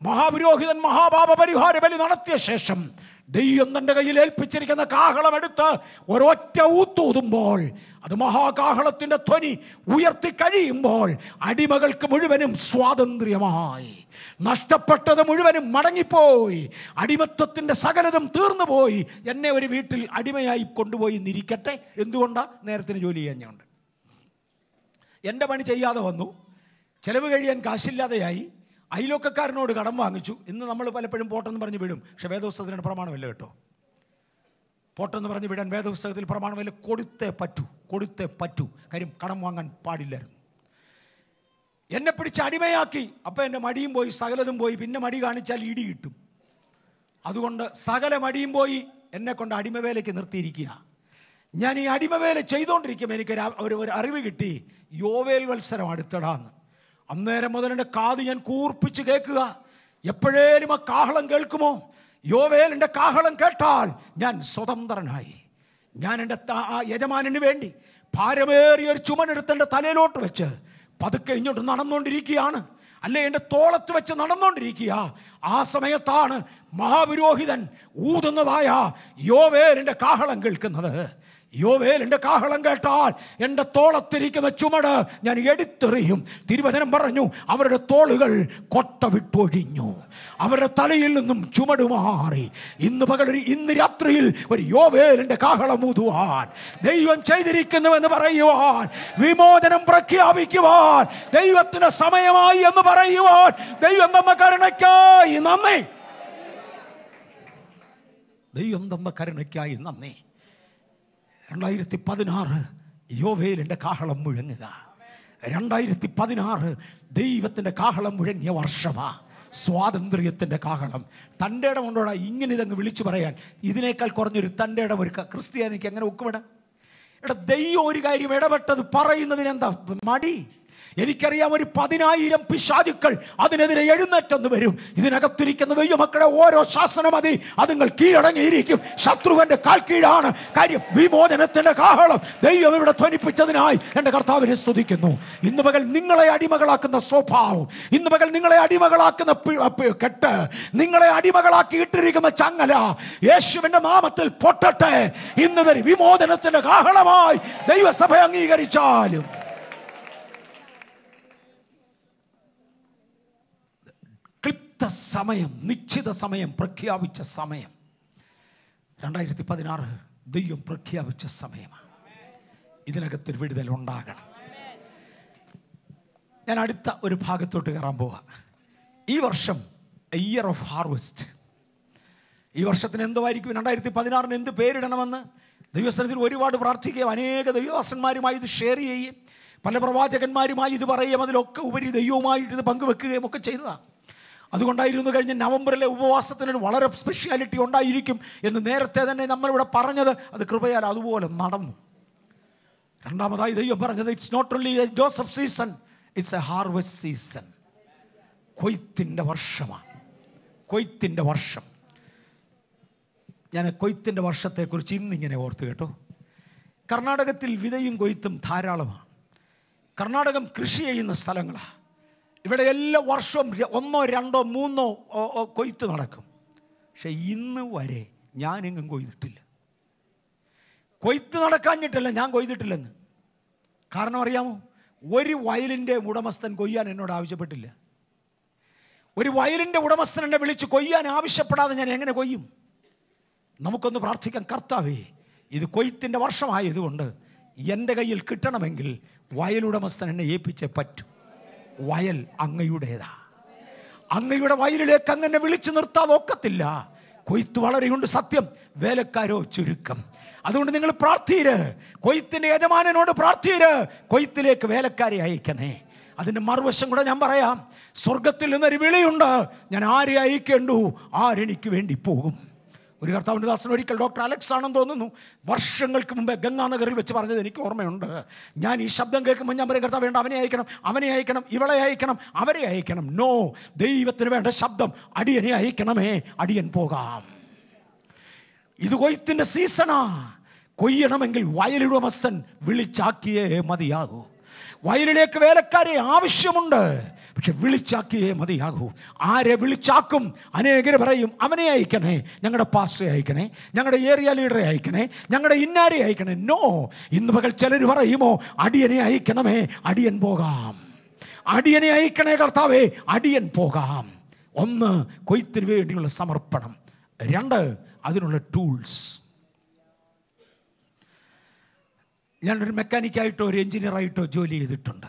മഹാപുരോഹിതൻ മഹാപാപ പരിഹാര ബലി നടത്തിയ ശേഷം ദൈവം തൻ്റെ കയ്യിൽ ഏൽപ്പിച്ചിരിക്കുന്ന കാഹളമെടുത്ത് ഒരൊറ്റ ഊത്തൂതുമ്പോൾ അത് മഹാകാഹളത്തിൻ്റെ ധ്വനി ഉയർത്തി കഴിയുമ്പോൾ അടിമകൾക്ക് മുഴുവനും സ്വാതന്ത്ര്യമായി നഷ്ടപ്പെട്ടത് മുഴുവനും മടങ്ങിപ്പോയി അടിമത്വത്തിൻ്റെ സകലതും തീർന്നുപോയി എന്നെ ഒരു വീട്ടിൽ അടിമയായി കൊണ്ടുപോയി നിരിക്കട്ടെ എന്തുകൊണ്ടാ നേരത്തിന് ജോലി ചെയ്യാൻ ഞാൻ ഉണ്ട് എൻ്റെ പണി ചെയ്യാതെ വന്നു ചിലവ് കഴിയാൻ കാശില്ലാതെയായി അയലോക്കക്കാരനോട് കടം വാങ്ങിച്ചു ഇന്ന് നമ്മൾ പലപ്പോഴും പോട്ടെന്ന് പറഞ്ഞ് വിടും പക്ഷെ വേദപുസ്തകത്തിൻ്റെ പ്രമാണമല്ല കേട്ടോ പോട്ടെന്ന് പറഞ്ഞ് വിടാൻ വേദപുസ്തകത്തിൽ പ്രമാണമല്ല കൊടുത്തേ പറ്റൂ കൊടുത്തേ പറ്റൂ കാര്യം കടം വാങ്ങാൻ പാടില്ലായിരുന്നു എന്നെ പിടിച്ച് അടിമയാക്കി അപ്പം എൻ്റെ മടിയും പോയി സകലതും പോയി പിന്നെ മടി കാണിച്ചാൽ ഇടി കിട്ടും അതുകൊണ്ട് സകല മടിയും പോയി എന്നെ കൊണ്ട് അടിമവേലയ്ക്ക് നിർത്തിയിരിക്കുക ഞാൻ ഈ അടിമവേല ചെയ്തുകൊണ്ടിരിക്കുമ്പോൾ എനിക്ക് ഒരു- ഒരു ഒരു അറിവ് കിട്ടി യോവേൽ വത്സരം അടുത്തിടാന്ന് അന്നേരം മുതൽ എൻ്റെ കാത് ഞാൻ കൂർപ്പിച്ച് കേൾക്കുക എപ്പോഴേലും ആ കാഹളം കേൾക്കുമോ യോവേലിൻ്റെ കാഹളം കേട്ടാൽ ഞാൻ സ്വതന്ത്രനായി ഞാൻ എൻ്റെ ത- ആ യജമാനന് വേണ്ടി ഭാരമേറിയ ഒരു ചുമടെടുത്ത് എൻ്റെ തലയിലോട്ട് വെച്ച് പതുക്കെ ഇങ്ങോട്ട് നടന്നുകൊണ്ടിരിക്കുകയാണ് അല്ലെ എൻ്റെ തോളത്ത് വെച്ച് നടന്നുകൊണ്ടിരിക്കുക ആ സമയത്താണ് മഹാപുരോഹിതൻ ഊതുന്നതായ യോവേലിൻ്റെ കാഹളം കേൾക്കുന്നത് യോവേലിൻ്റെ കാഹളം കേട്ടാൽ എൻ്റെ തോളത്തിരിക്കുന്ന ചുമട് ഞാൻ എടുത്തെറിയും തിരുവചനം പറഞ്ഞു അവരുടെ തോളുകൾ കൊട്ട വിട്ടൊഴിഞ്ഞു അവരുടെ തലയിൽ നിന്നും ചുമട് മാറി ഇന്ന് പകൽ ഒരു- ഇന്ന് രാത്രിയിൽ ഒരു യോവേലിൻ്റെ കാഹളം ഊതുവാൻ ദൈവം ചെയ്തിരിക്കുന്നുവെന്ന് പറയുവാൻ വിമോചനം പ്രഖ്യാപിക്കുവാൻ ദൈവത്തിന് സമയമായി എന്ന് പറയുവാൻ ദൈവം തന്ന കരുണയ്ക്കായി നന്ദി ദൈവം തന്ന കരുണയ്ക്കായി നന്ദി രണ്ടായിരത്തി പതിനാറ് യോവേലിൻ്റെ കാഹളം മുഴങ്ങുക രണ്ടായിരത്തി പതിനാറ് ദൈവത്തിൻ്റെ കാഹളം മുഴങ്ങിയ വർഷമാ സ്വാതന്ത്ര്യത്തിൻ്റെ കാഹളം തൻ്റെ ഇടം കൊണ്ടോടാ ഇങ്ങനെ ഇതങ്ങ് വിളിച്ചു പറയാൻ ഇതിനേക്കാൾ കുറഞ്ഞൊരു തൻ്റെ ഇടം ഒരു ക- ക്രിസ്ത്യാനിക്ക് എങ്ങനെ ഒക്കുവിടാം എടാ ദൈവം ഒരു കാര്യം ഇടപെട്ടത് പറയുന്നതിന് എന്താ മടി എനിക്കറിയാം ഒരു പതിനായിരം പിശാചുക്കൾ അതിനെതിരെ എഴുന്നേറ്റെന്ന് വരും ഇതിനകത്തിരിക്കുന്ന ദൈവമക്കളെ ഓരോ ശാസനമതി അതുങ്ങൾ കീഴടങ്ങിയിരിക്കും ശത്രുവന്റെ കാൽ കീഴാണ് കാര്യം വിമോചനത്തിന്റെ കാഹളം ദൈവം ഇവിടെ ധ്വനിപ്പിച്ചതിനായി എൻ്റെ കർത്താവിനെ സ്തുതിക്കുന്നു ഇന്ന് പകൽ നിങ്ങളെ അടിമകളാക്കുന്ന സ്വഭാവം ഇന്ന് പകൽ നിങ്ങളെ അടിമകളാക്കുന്ന പി- പി- കെട്ട് നിങ്ങളെ അടിമകളാക്കി ഇട്ടിരിക്കുന്ന ചങ്ങല യേശുവിന്റെ നാമത്തിൽ പൊട്ടട്ടെ ഇന്ന് വരെ വിമോചനത്തിന്റെ കാഹളമായി ദൈവസഭ അംഗീകരിച്ചാലും ക്ലിപ്ത സമയം നിശ്ചിത സമയം പ്രഖ്യാപിച്ച സമയം രണ്ടായിരത്തി പതിനാറ് ദൈവം പ്രഖ്യാപിച്ച സമയമാണ് ഇതിനകത്തൊരു വിടുതൽ ഉണ്ടാകണം ഞാൻ അടുത്ത ഒരു ഭാഗത്തോട്ട് കയറാൻ പോവാ ഈ വർഷം ഇയർ ഓഫ് ഹാർവെസ്റ്റ് ഈ വർഷത്തിന് എന്തുമായിരിക്കും രണ്ടായിരത്തി പതിനാറിന് എന്ത് പേരിടണമെന്ന് ദൈവസ്ഥലത്തിൽ ഒരുപാട് പ്രാർത്ഥിക്കുകയും അനേക ദൈവദാസന്മാരുമായി ഇത് ഷെയർ ചെയ്യുകയും പല പ്രവാചകന്മാരുമായി ഇത് പറയുകയും അതിലൊക്കെ ഉപരി ദൈവവുമായിട്ട് ഇത് പങ്കുവെക്കുകയും ഒക്കെ ചെയ്തതാണ് അതുകൊണ്ടായിരുന്നു കഴിഞ്ഞ നവംബറിലെ ഉപവാസത്തിനൊരു വളരെ സ്പെഷ്യാലിറ്റി ഉണ്ടായിരിക്കും എന്ന് നേരത്തെ തന്നെ നമ്മളിവിടെ പറഞ്ഞത് അത് കൃപയാൽ അതുപോലെ നടന്നു രണ്ടാമതായി ദൈവം പറഞ്ഞത് it's not only a Joseph season it's a harvest season കൊയ്ത്തിൻ്റെ വർഷമാണ് കൊയ്ത്തിൻ്റെ വർഷം ഞാൻ കൊയ്ത്തിൻ്റെ വർഷത്തെക്കുറിച്ച് ഇന്നിങ്ങനെ ഓർത്ത് കേട്ടോ കർണാടകത്തിൽ വിതയും കൊയ്ത്തും ധാരാളമാണ് കർണാടകം കൃഷി ചെയ്യുന്ന സ്ഥലങ്ങളാണ് ഇവിടെ എല്ലാ വർഷവും ര- ഒന്നോ രണ്ടോ മൂന്നോ ഓ, ഓ, കൊയ്ത്ത് നടക്കും പക്ഷെ ഇന്ന് വരെ ഞാനെങ്ങും കൊയ്തിട്ടില്ല കൊയ്ത്ത് നടക്കാഞ്ഞിട്ടല്ല ഞാൻ കൊയ്തിട്ടില്ലെന്ന് കാരണം അറിയാമോ ഒരു വയലിൻ്റെ ഉടമസ്ഥൻ കൊയ്യാൻ എന്നോട് ആവശ്യപ്പെട്ടില്ല ഒരു വയലിൻ്റെ ഉടമസ്ഥൻ എന്നെ വിളിച്ച് കൊയ്യാൻ ആവശ്യപ്പെടാതെ ഞാൻ എങ്ങനെ കൊയ്യും നമുക്കൊന്ന് പ്രാർത്ഥിക്കാം കർത്താവേ ഇത് കൊയ്ത്തിൻ്റെ വർഷമായതുകൊണ്ട് എൻ്റെ കയ്യിൽ കിട്ടണമെങ്കിൽ വയലുടമസ്ഥൻ എന്നെ ഏൽപ്പിച്ചേ പറ്റൂ വയൽ അങ്ങയുടേതാ അങ്ങയുടെ വയലിലേക്ക് അങ്ങനെ വിളിച്ചു നിർത്താതെ ഒക്കത്തില്ല കൊയ്ത്ത് വളരെയുണ്ട് സത്യം വേലക്കാരോ ചുരുക്കം അതുകൊണ്ട് നിങ്ങൾ പ്രാർത്ഥീര് കൊയ്ത്തിൻ്റെ യജമാനനോട് പ്രാർത്ഥീര് കൊയ്ത്തിലേക്ക് വേലക്കാരെ അയക്കണേ അതിൻ്റെ മറുവശം കൂടെ ഞാൻ പറയാം സ്വർഗത്തിൽ നിന്നൊരു വിളിയുണ്ട് ഞാൻ ആരെ അയക്കേണ്ടു ആരെനിക്ക് വേണ്ടി പോകും ഒരു കർത്താവിൻ്റെ ദാസൻ ഒരിക്കൽ ഡോക്ടർ അലക്സ് ആണെന്ന് തോന്നുന്നു വർഷങ്ങൾക്ക് മുമ്പേ ഗംഗാനഗറിൽ വെച്ച് പറഞ്ഞത് എനിക്ക് ഓർമ്മയുണ്ട് ഞാൻ ഈ ശബ്ദം കേൾക്കുമ്പോൾ ഞാൻ പറയും കർത്താവ് വേണ്ട അവനെ അയക്കണം അവനെ അയക്കണം ഇവളെ അയക്കണം അവരെ അയക്കണം നോ ദൈവത്തിന് വേണ്ട ശബ്ദം അടിയനെ അയക്കണമേ അടിയൻ പോകാം ഇത് കൊയ്ത്തിൻ്റെ സീസണാ കൊയ്യണമെങ്കിൽ വയലുടമസ്ഥൻ വിളിച്ചാക്കിയേ മതിയാകൂ വയലിലേക്ക് വേലക്കാരെ ആവശ്യമുണ്ട് പക്ഷെ വിളിച്ചാക്കിയേ മതിയാകൂ ആരെ വിളിച്ചാക്കും അനേകര് പറയും അവനെ അയക്കണേ ഞങ്ങളുടെ പാസ്റ്ററെ അയക്കണേ ഞങ്ങളുടെ ഏരിയ ലീഡറെ അയക്കണേ ഞങ്ങളുടെ ഇന്നാരെ അയക്കണേ നോ ഇന്ന് പകൽ ചിലർ പറയുമോ അടിയനെ അയക്കണമേ അടിയൻ പോകാം അടിയനെ അയക്കണേ കർത്താവേ അടിയൻ പോകാം ഒന്ന് കൊയ്ത്തിന് വേണ്ടിയുള്ള സമർപ്പണം രണ്ട് അതിനുള്ള ടൂൾസ് ഞാനൊരു മെക്കാനിക്കായിട്ടോ ഒരു എഞ്ചിനീയറായിട്ടോ ജോലി ചെയ്തിട്ടുണ്ട്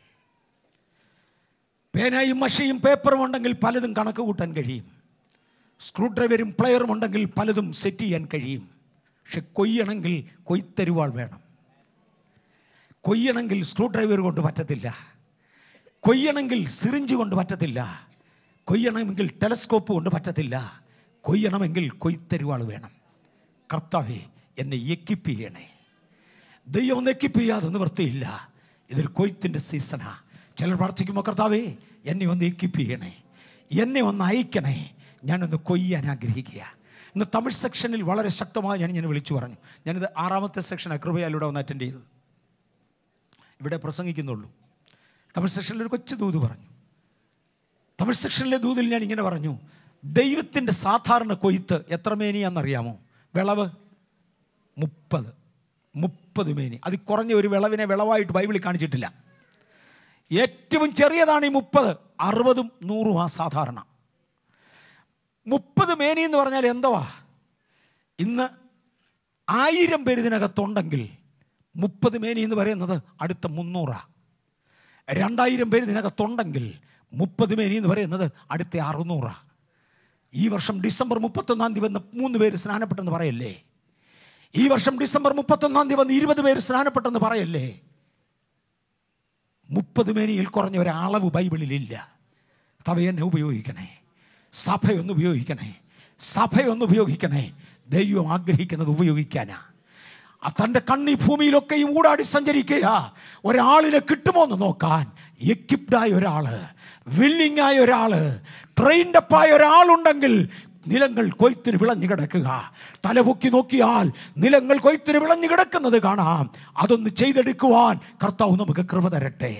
പേനയും മഷിയും പേപ്പറും ഉണ്ടെങ്കിൽ പലതും കണക്ക് കൂട്ടാൻ കഴിയും സ്ക്രൂ ഡ്രൈവറും പ്ലെയറും ഉണ്ടെങ്കിൽ പലതും സെറ്റ് ചെയ്യാൻ കഴിയും പക്ഷെ കൊയ്യണമെങ്കിൽ കൊയ്ത്തരുവാൾ വേണം കൊയ്യണമെങ്കിൽ സ്ക്രൂ ഡ്രൈവർ കൊണ്ട് പറ്റത്തില്ല കൊയ്യണമെങ്കിൽ സിറിഞ്ച് കൊണ്ട് പറ്റത്തില്ല കൊയ്യണമെങ്കിൽ ടെലസ്കോപ്പ് കൊണ്ട് പറ്റത്തില്ല കൊയ്യണമെങ്കിൽ കൊയ്ത്തരുവാൾ വേണം കർത്താവേ എന്നെ എക്കിപ്പ് ചെയ്യണേ ദൈവം ഒന്ന് എക്കിപ്പ് ചെയ്യാതെ നിവൃത്തിയില്ല ഇതൊരു കൊയ്ത്തിൻ്റെ സീസണാ ചിലർ പ്രാർത്ഥിക്കുമ്പോൾ കർത്താവേ എന്നെ ഒന്ന് എക്കിപ്പ് ചെയ്യണേ എന്നെ ഒന്ന് അയക്കണേ ഞാനൊന്ന് കൊയ്യാൻ ആഗ്രഹിക്കുക ഇന്ന് തമിഴ് സെക്ഷനിൽ വളരെ ശക്തമായി ഞാൻ ഞാൻ വിളിച്ചു പറഞ്ഞു ഞാനിത് ആറാമത്തെ സെക്ഷനാണ് കൃപയാലൂടെ ഒന്ന് അറ്റൻഡ് ചെയ്തത് ഇവിടെ പ്രസംഗിക്കുന്നുള്ളൂ തമിഴ് സെക്ഷനിൽ ഒരു കൊച്ചു ദൂത് പറഞ്ഞു തമിഴ് സെക്ഷനിലെ ദൂതിൽ ഞാൻ ഇങ്ങനെ പറഞ്ഞു ദൈവത്തിൻ്റെ സാധാരണ കൊയ്ത്ത് എത്ര മേനിയാണെന്നറിയാമോ വിളവ് മുപ്പത് മുപ്പത് മേനി അത് കുറഞ്ഞ ഒരു വിളവിനെ വിളവായിട്ട് ബൈബിളിൽ കാണിച്ചിട്ടില്ല ഏറ്റവും ചെറിയതാണ് ഈ മുപ്പത് അറുപതും നൂറും ആ സാധാരണ മുപ്പത് മേനി എന്ന് പറഞ്ഞാൽ എന്തുവാ ഇന്ന് ആയിരം പേര് ഇതിനകത്തുണ്ടെങ്കിൽ മുപ്പത് മേനി എന്ന് പറയുന്നത് അടുത്ത മുന്നൂറാ രണ്ടായിരം പേര് ഇതിനകത്തുണ്ടെങ്കിൽ മുപ്പത് മേനി എന്ന് പറയുന്നത് അടുത്ത അറുന്നൂറാ ഈ വർഷം ഡിസംബർ മുപ്പത്തൊന്നാം തീയതി വന്ന് മൂന്ന് പേര് സ്നാനപ്പെട്ടെന്ന് പറയല്ലേ ഈ വർഷം ഡിസംബർ മുപ്പത്തൊന്നാം തീയതി വന്ന് ഇരുപത് പേര് സ്നാനപ്പെട്ടെന്ന് പറയല്ലേ മുപ്പത് മേനിയിൽ കുറഞ്ഞ ഒരളവ് ബൈബിളിലില്ല തവയെന്നെ ഉപയോഗിക്കണേ സഭയൊന്ന് ഉപയോഗിക്കണേ സഭയൊന്ന് ഉപയോഗിക്കണേ ദൈവം ആഗ്രഹിക്കുന്നത് ഉപയോഗിക്കാനാ ആ തൻ്റെ കണ്ണി ഭൂമിയിലൊക്കെയും ഊടാടി സഞ്ചരിക്കുക ഒരാളിനെ കിട്ടുമോ എന്ന് നോക്കാൻ എക്വിപ്ഡായ ഒരാള് വില്ലിംഗ് ആയ ഒരാള് ട്രെയിൻഡപ്പായ ഒരാളുണ്ടെങ്കിൽ നിലങ്ങൾ കൊയ്ത്തിന് വിളഞ്ഞു കിടക്കുക തലപൊക്കി നോക്കിയാൽ നിലങ്ങൾ കൊയ്ത്തിന് വിളഞ്ഞു കിടക്കുന്നത് കാണാം അതൊന്ന് ചെയ്തെടുക്കുവാൻ കർത്താവ് നമുക്ക് കൃപ തരട്ടെ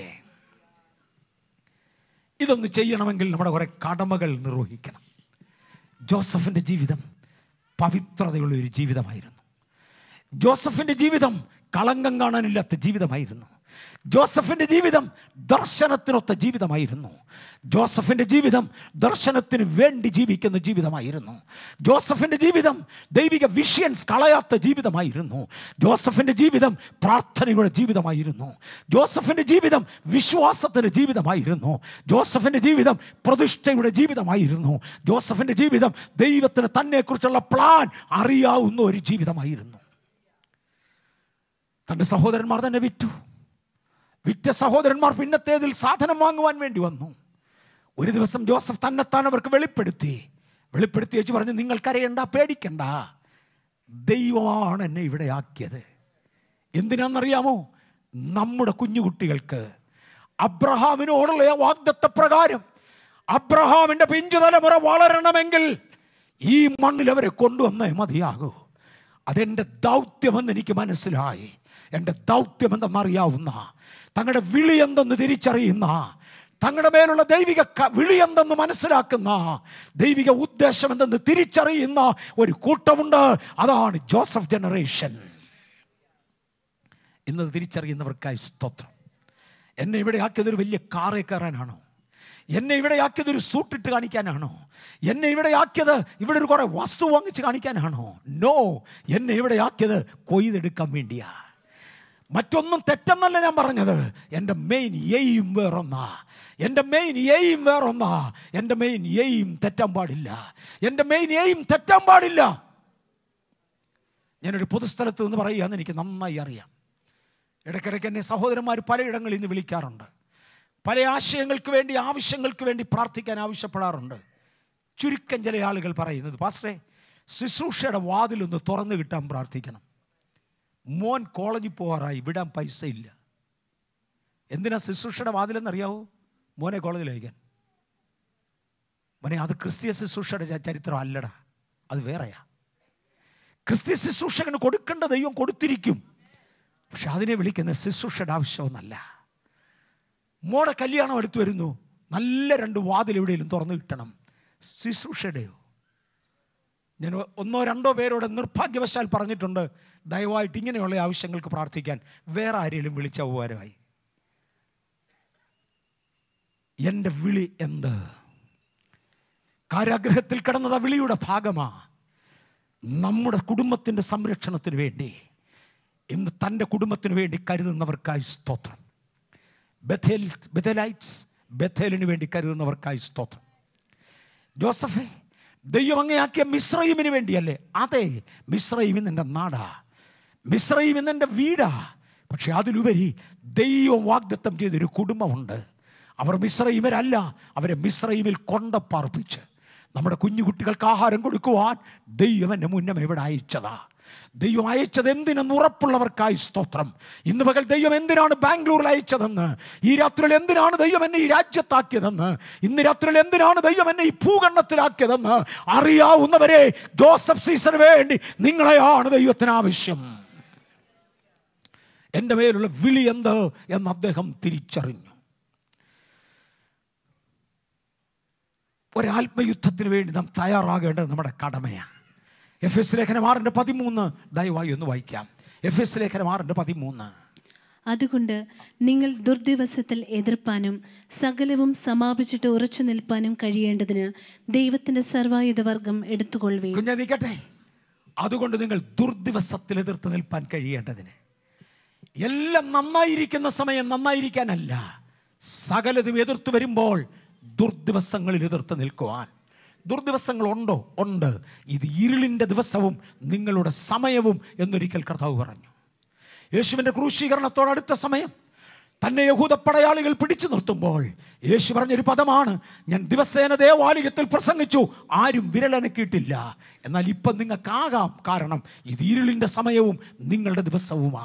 ഇതൊന്ന് ചെയ്യണമെങ്കിൽ നമ്മുടെ കുറെ കടമകൾ നിർവഹിക്കണം ജോസഫിൻ്റെ ജീവിതം പവിത്രതയുള്ള ഒരു ജീവിതമായിരുന്നു ജോസഫിൻ്റെ ജീവിതം കളങ്കം കാണാനില്ലാത്ത ജീവിതമായിരുന്നു ജോസഫിൻ്റെ ജീവിതം ദർശനത്തിനൊത്ത ജീവിതമായിരുന്നു ജോസഫിൻ്റെ ജീവിതം ദർശനത്തിന് വേണ്ടി ജീവിക്കുന്ന ജീവിതമായിരുന്നു ജോസഫിൻ്റെ ജീവിതം ദൈവിക വിഷയൻസ് കളയാത്ത ജീവിതമായിരുന്നു ജോസഫിൻ്റെ ജീവിതം പ്രാർത്ഥനയുടെ ജീവിതമായിരുന്നു ജോസഫിൻ്റെ ജീവിതം വിശ്വാസത്തിൻ്റെ ജീവിതമായിരുന്നു ജോസഫിൻ്റെ ജീവിതം പ്രതിഷ്ഠയുടെ ജീവിതമായിരുന്നു ജോസഫിൻ്റെ ജീവിതം ദൈവത്തിന് തന്നെക്കുറിച്ചുള്ള പ്ലാൻ അറിയാവുന്ന ഒരു ജീവിതമായിരുന്നു തൻ്റെ സഹോദരന്മാർ തന്നെ വിറ്റു വിറ്റ സഹോദരന്മാർ പിന്നത്തേതിൽ സാധനം വാങ്ങുവാൻ വേണ്ടി വന്നു ഒരു ദിവസം ജോസഫ് തന്നെത്താൻ അവർക്ക് വെളിപ്പെടുത്തി വെളിപ്പെടുത്തി വെച്ച് പറഞ്ഞു നിങ്ങൾ കരയണ്ട പേടിക്കണ്ട ദൈവമാണ് എന്നെ ഇവിടെ ആക്കിയത് എന്തിനാണെന്നറിയാമോ നമ്മുടെ കുഞ്ഞുകുട്ടികൾക്ക് അബ്രഹാമിനോടുള്ള ആ വാഗ്ദത്ത പ്രകാരം അബ്രഹാമിന്റെ പിഞ്ചു തലമുറ വളരണമെങ്കിൽ ഈ മണ്ണിൽ അവരെ കൊണ്ടുവന്നേ മതിയാകൂ അതെൻ്റെ ദൗത്യമെന്ന് എനിക്ക് മനസ്സിലായി എൻ്റെ ദൗത്യമെന്തെന്നറിയാവുന്ന തങ്ങളുടെ വിളി എന്തെന്ന് തിരിച്ചറിയുന്ന തങ്ങളുടെ മേലുള്ള ദൈവിക ക- വിളി എന്തെന്ന് മനസ്സിലാക്കുന്ന ദൈവിക ഉദ്ദേശം എന്തെന്ന് തിരിച്ചറിയുന്ന ഒരു കൂട്ടമുണ്ട് അതാണ് ജോസഫ് ജനറേഷൻ ഇന്നത് തിരിച്ചറിയുന്നവർക്കായി സ്തോത്രം എന്നെ ഇവിടെ ആക്കിയത് ഒരു വലിയ കാറേ കയറാനാണോ എന്നെ ഇവിടെ ആക്കിയത് ഒരു സൂട്ടിട്ട് കാണിക്കാനാണോ എന്നെ ഇവിടെ ആക്കിയത് ഇവിടെ ഒരു കുറേ വസ്തു വാങ്ങിച്ച് കാണിക്കാനാണോ നോ എന്നെ ഇവിടെ ആക്കിയത് കൊയ്തെടുക്കാൻ വേണ്ടിയാ മറ്റൊന്നും തെറ്റെന്നല്ല ഞാൻ പറഞ്ഞത് എൻ്റെ മെയിൻ എയിം വേറൊന്നാ എൻ്റെ മെയിൻ എയിം വേറൊന്നാ എൻ്റെ മെയിൻ എയിം തെറ്റാൻ പാടില്ല എൻ്റെ മെയിൻ എയിം തെറ്റാൻ പാടില്ല ഞാനൊരു പൊതുസ്ഥലത്ത് നിന്ന് പറയുകയെന്ന് എനിക്ക് നന്നായി അറിയാം ഇടയ്ക്കിടയ്ക്ക് എന്നെ സഹോദരന്മാർ പലയിടങ്ങളിൽ നിന്ന് വിളിക്കാറുണ്ട് പല ആശയങ്ങൾക്ക് വേണ്ടി ആവശ്യങ്ങൾക്ക് വേണ്ടി പ്രാർത്ഥിക്കാൻ ആവശ്യപ്പെടാറുണ്ട് ചുരുക്കം ചില ആളുകൾ പറയുന്നത് പാസ്റ്ററെ ശുശ്രൂഷയുടെ വാതിലൊന്ന് തുറന്നു കിട്ടാൻ പ്രാർത്ഥിക്കണം മോൻ കോളേജിൽ പോകാറായി വിടാൻ പൈസ ഇല്ല എന്തിനാ ശുശ്രൂഷയുടെ വാതിലെന്നറിയാവോ മോനെ കോളേജിൽ അയക്കാൻ മോനെ അത് ക്രിസ്തീയ ശുശ്രൂഷയുടെ ച- ചരിത്രം അല്ലടാ അത് വേറെയാ ക്രിസ്തീയ ശുശ്രൂഷകന് കൊടുക്കേണ്ട ദൈവം കൊടുത്തിരിക്കും പക്ഷെ അതിനെ വിളിക്കുന്ന ശുശ്രൂഷയുടെ ആവശ്യമൊന്നല്ല മോടെ കല്യാണം അടുത്ത് വരുന്നു നല്ല രണ്ട് വാതിൽ എവിടെയെങ്കിലും തുറന്നു കിട്ടണം ശുശ്രൂഷയുടെയോ ഞാൻ ഒന്നോ രണ്ടോ പേരോട് നിർഭാഗ്യവശാൽ പറഞ്ഞിട്ടുണ്ട് ദയവായിട്ട് ഇങ്ങനെയുള്ള ആവശ്യങ്ങൾക്ക് പ്രാർത്ഥിക്കാൻ വേറെ ആരെങ്കിലും വിളിച്ച ഉപകാരമായി എൻ്റെ വിളി എന്ത് കാരാഗ്രഹത്തിൽ കിടന്നത് ആ വിളിയുടെ ഭാഗമാ നമ്മുടെ കുടുംബത്തിൻ്റെ സംരക്ഷണത്തിന് വേണ്ടി ഇന്ന് തൻ്റെ കുടുംബത്തിന് വേണ്ടി കരുതുന്നവർക്കായി സ്തോത്രം ബഥേൽ ബഥേലൈറ്റ്സ് ബഥേലിന് വേണ്ടി കരുതുന്നവർക്കായി സ്തോത്രം ജോസഫേ ദൈവം അങ്ങയാക്കിയ മിശ്രൈമിന് വേണ്ടിയല്ലേ അതെ മിശ്രൈം നിന്റെ നാടാ മിശ്രൈം നിന്റെ വീടാ പക്ഷെ അതിലുപരി ദൈവം വാഗ്ദത്തം ചെയ്തൊരു കുടുംബമുണ്ട് അവർ മിശ്രൈമരല്ല അവരെ മിശ്രൈമിൽ കൊണ്ടപ്പാർപ്പിച്ച് നമ്മുടെ കുഞ്ഞു കുട്ടികൾക്ക് ആഹാരം കൊടുക്കുവാൻ ദൈവം എൻ്റെ മുന്നം എവിടെ അയച്ചതാ ദൈവം അയച്ചത് എന്തിനെന്ന് ഉറപ്പുള്ളവർക്കായി സ്തോത്രം ഇന്ന് പകൽ ദൈവം എന്തിനാണ് ബാംഗ്ലൂരിൽ അയച്ചതെന്ന് ഈ രാത്രിയിൽ എന്തിനാണ് ദൈവം എന്നെ ഈ രാജ്യത്താക്കിയതെന്ന് ഇന്ന് രാത്രിയിൽ എന്തിനാണ് ദൈവം എന്നെ ഈ ഭൂഖണ്ഡത്തിലാക്കിയതെന്ന് അറിയാവുന്നവരെ ജോസഫ് സീസന് വേണ്ടി നിങ്ങളെയാണ് ദൈവത്തിന് ആവശ്യം എൻ്റെ മേലുള്ള വിളി എന്ത് എന്ന് അദ്ദേഹം തിരിച്ചറിഞ്ഞു ഒരാത്മയുദ്ധത്തിന് വേണ്ടി നാം തയ്യാറാകേണ്ടത് നമ്മുടെ കടമയാണ് എഫ് എസ് ലേഖനം ആറിൻ്റെ പതിമൂന്ന് ദയവായി ഒന്ന് വായിക്കാം എഫ് എസ് ലേഖനം ആറിൻ്റെ പതിമൂന്ന് അതുകൊണ്ട് നിങ്ങൾ ദുർദിവസത്തിൽ എതിർപ്പാനും സകലവും സമാപിച്ചിട്ട് ഉറച്ചു നിൽപ്പാനും കഴിയേണ്ടതിന് ദൈവത്തിന്റെ സർവായുധവർഗം എടുത്തുകൊള്ളുകയും കുഞ്ഞെ നിൽക്കട്ടെ അതുകൊണ്ട് നിങ്ങൾ ദുർദിവസത്തിൽ എതിർത്ത് നിൽപ്പാൻ കഴിയേണ്ടതിന് എല്ലാം നന്നായിരിക്കുന്ന സമയം നന്നായിരിക്കാനല്ല സകലതും എതിർത്ത് വരുമ്പോൾ ദുർദിവസങ്ങളിൽ എതിർത്ത് നിൽക്കുവാൻ ദുർദിവസങ്ങളുണ്ടോ ഉണ്ട് ഇത് ഇരുളിൻ്റെ ദിവസവും നിങ്ങളുടെ സമയവും എന്നൊരിക്കൽ കർത്താവ് പറഞ്ഞു യേശുവിൻ്റെ ക്രൂശീകരണത്തോടടുത്ത സമയം തന്നെ യഹൂദ പടയാളികൾ പിടിച്ചു നിർത്തുമ്പോൾ യേശു പറഞ്ഞൊരു പദമാണ് ഞാൻ ദിവസേന ദേവാലയത്തിൽ പ്രസംഗിച്ചു ആരും വിരലനക്കിയിട്ടില്ല എന്നാൽ ഇപ്പം നിങ്ങൾക്കാകാം കാരണം ഇത് ഇരുളിൻ്റെ സമയവും നിങ്ങളുടെ ദിവസവുമാ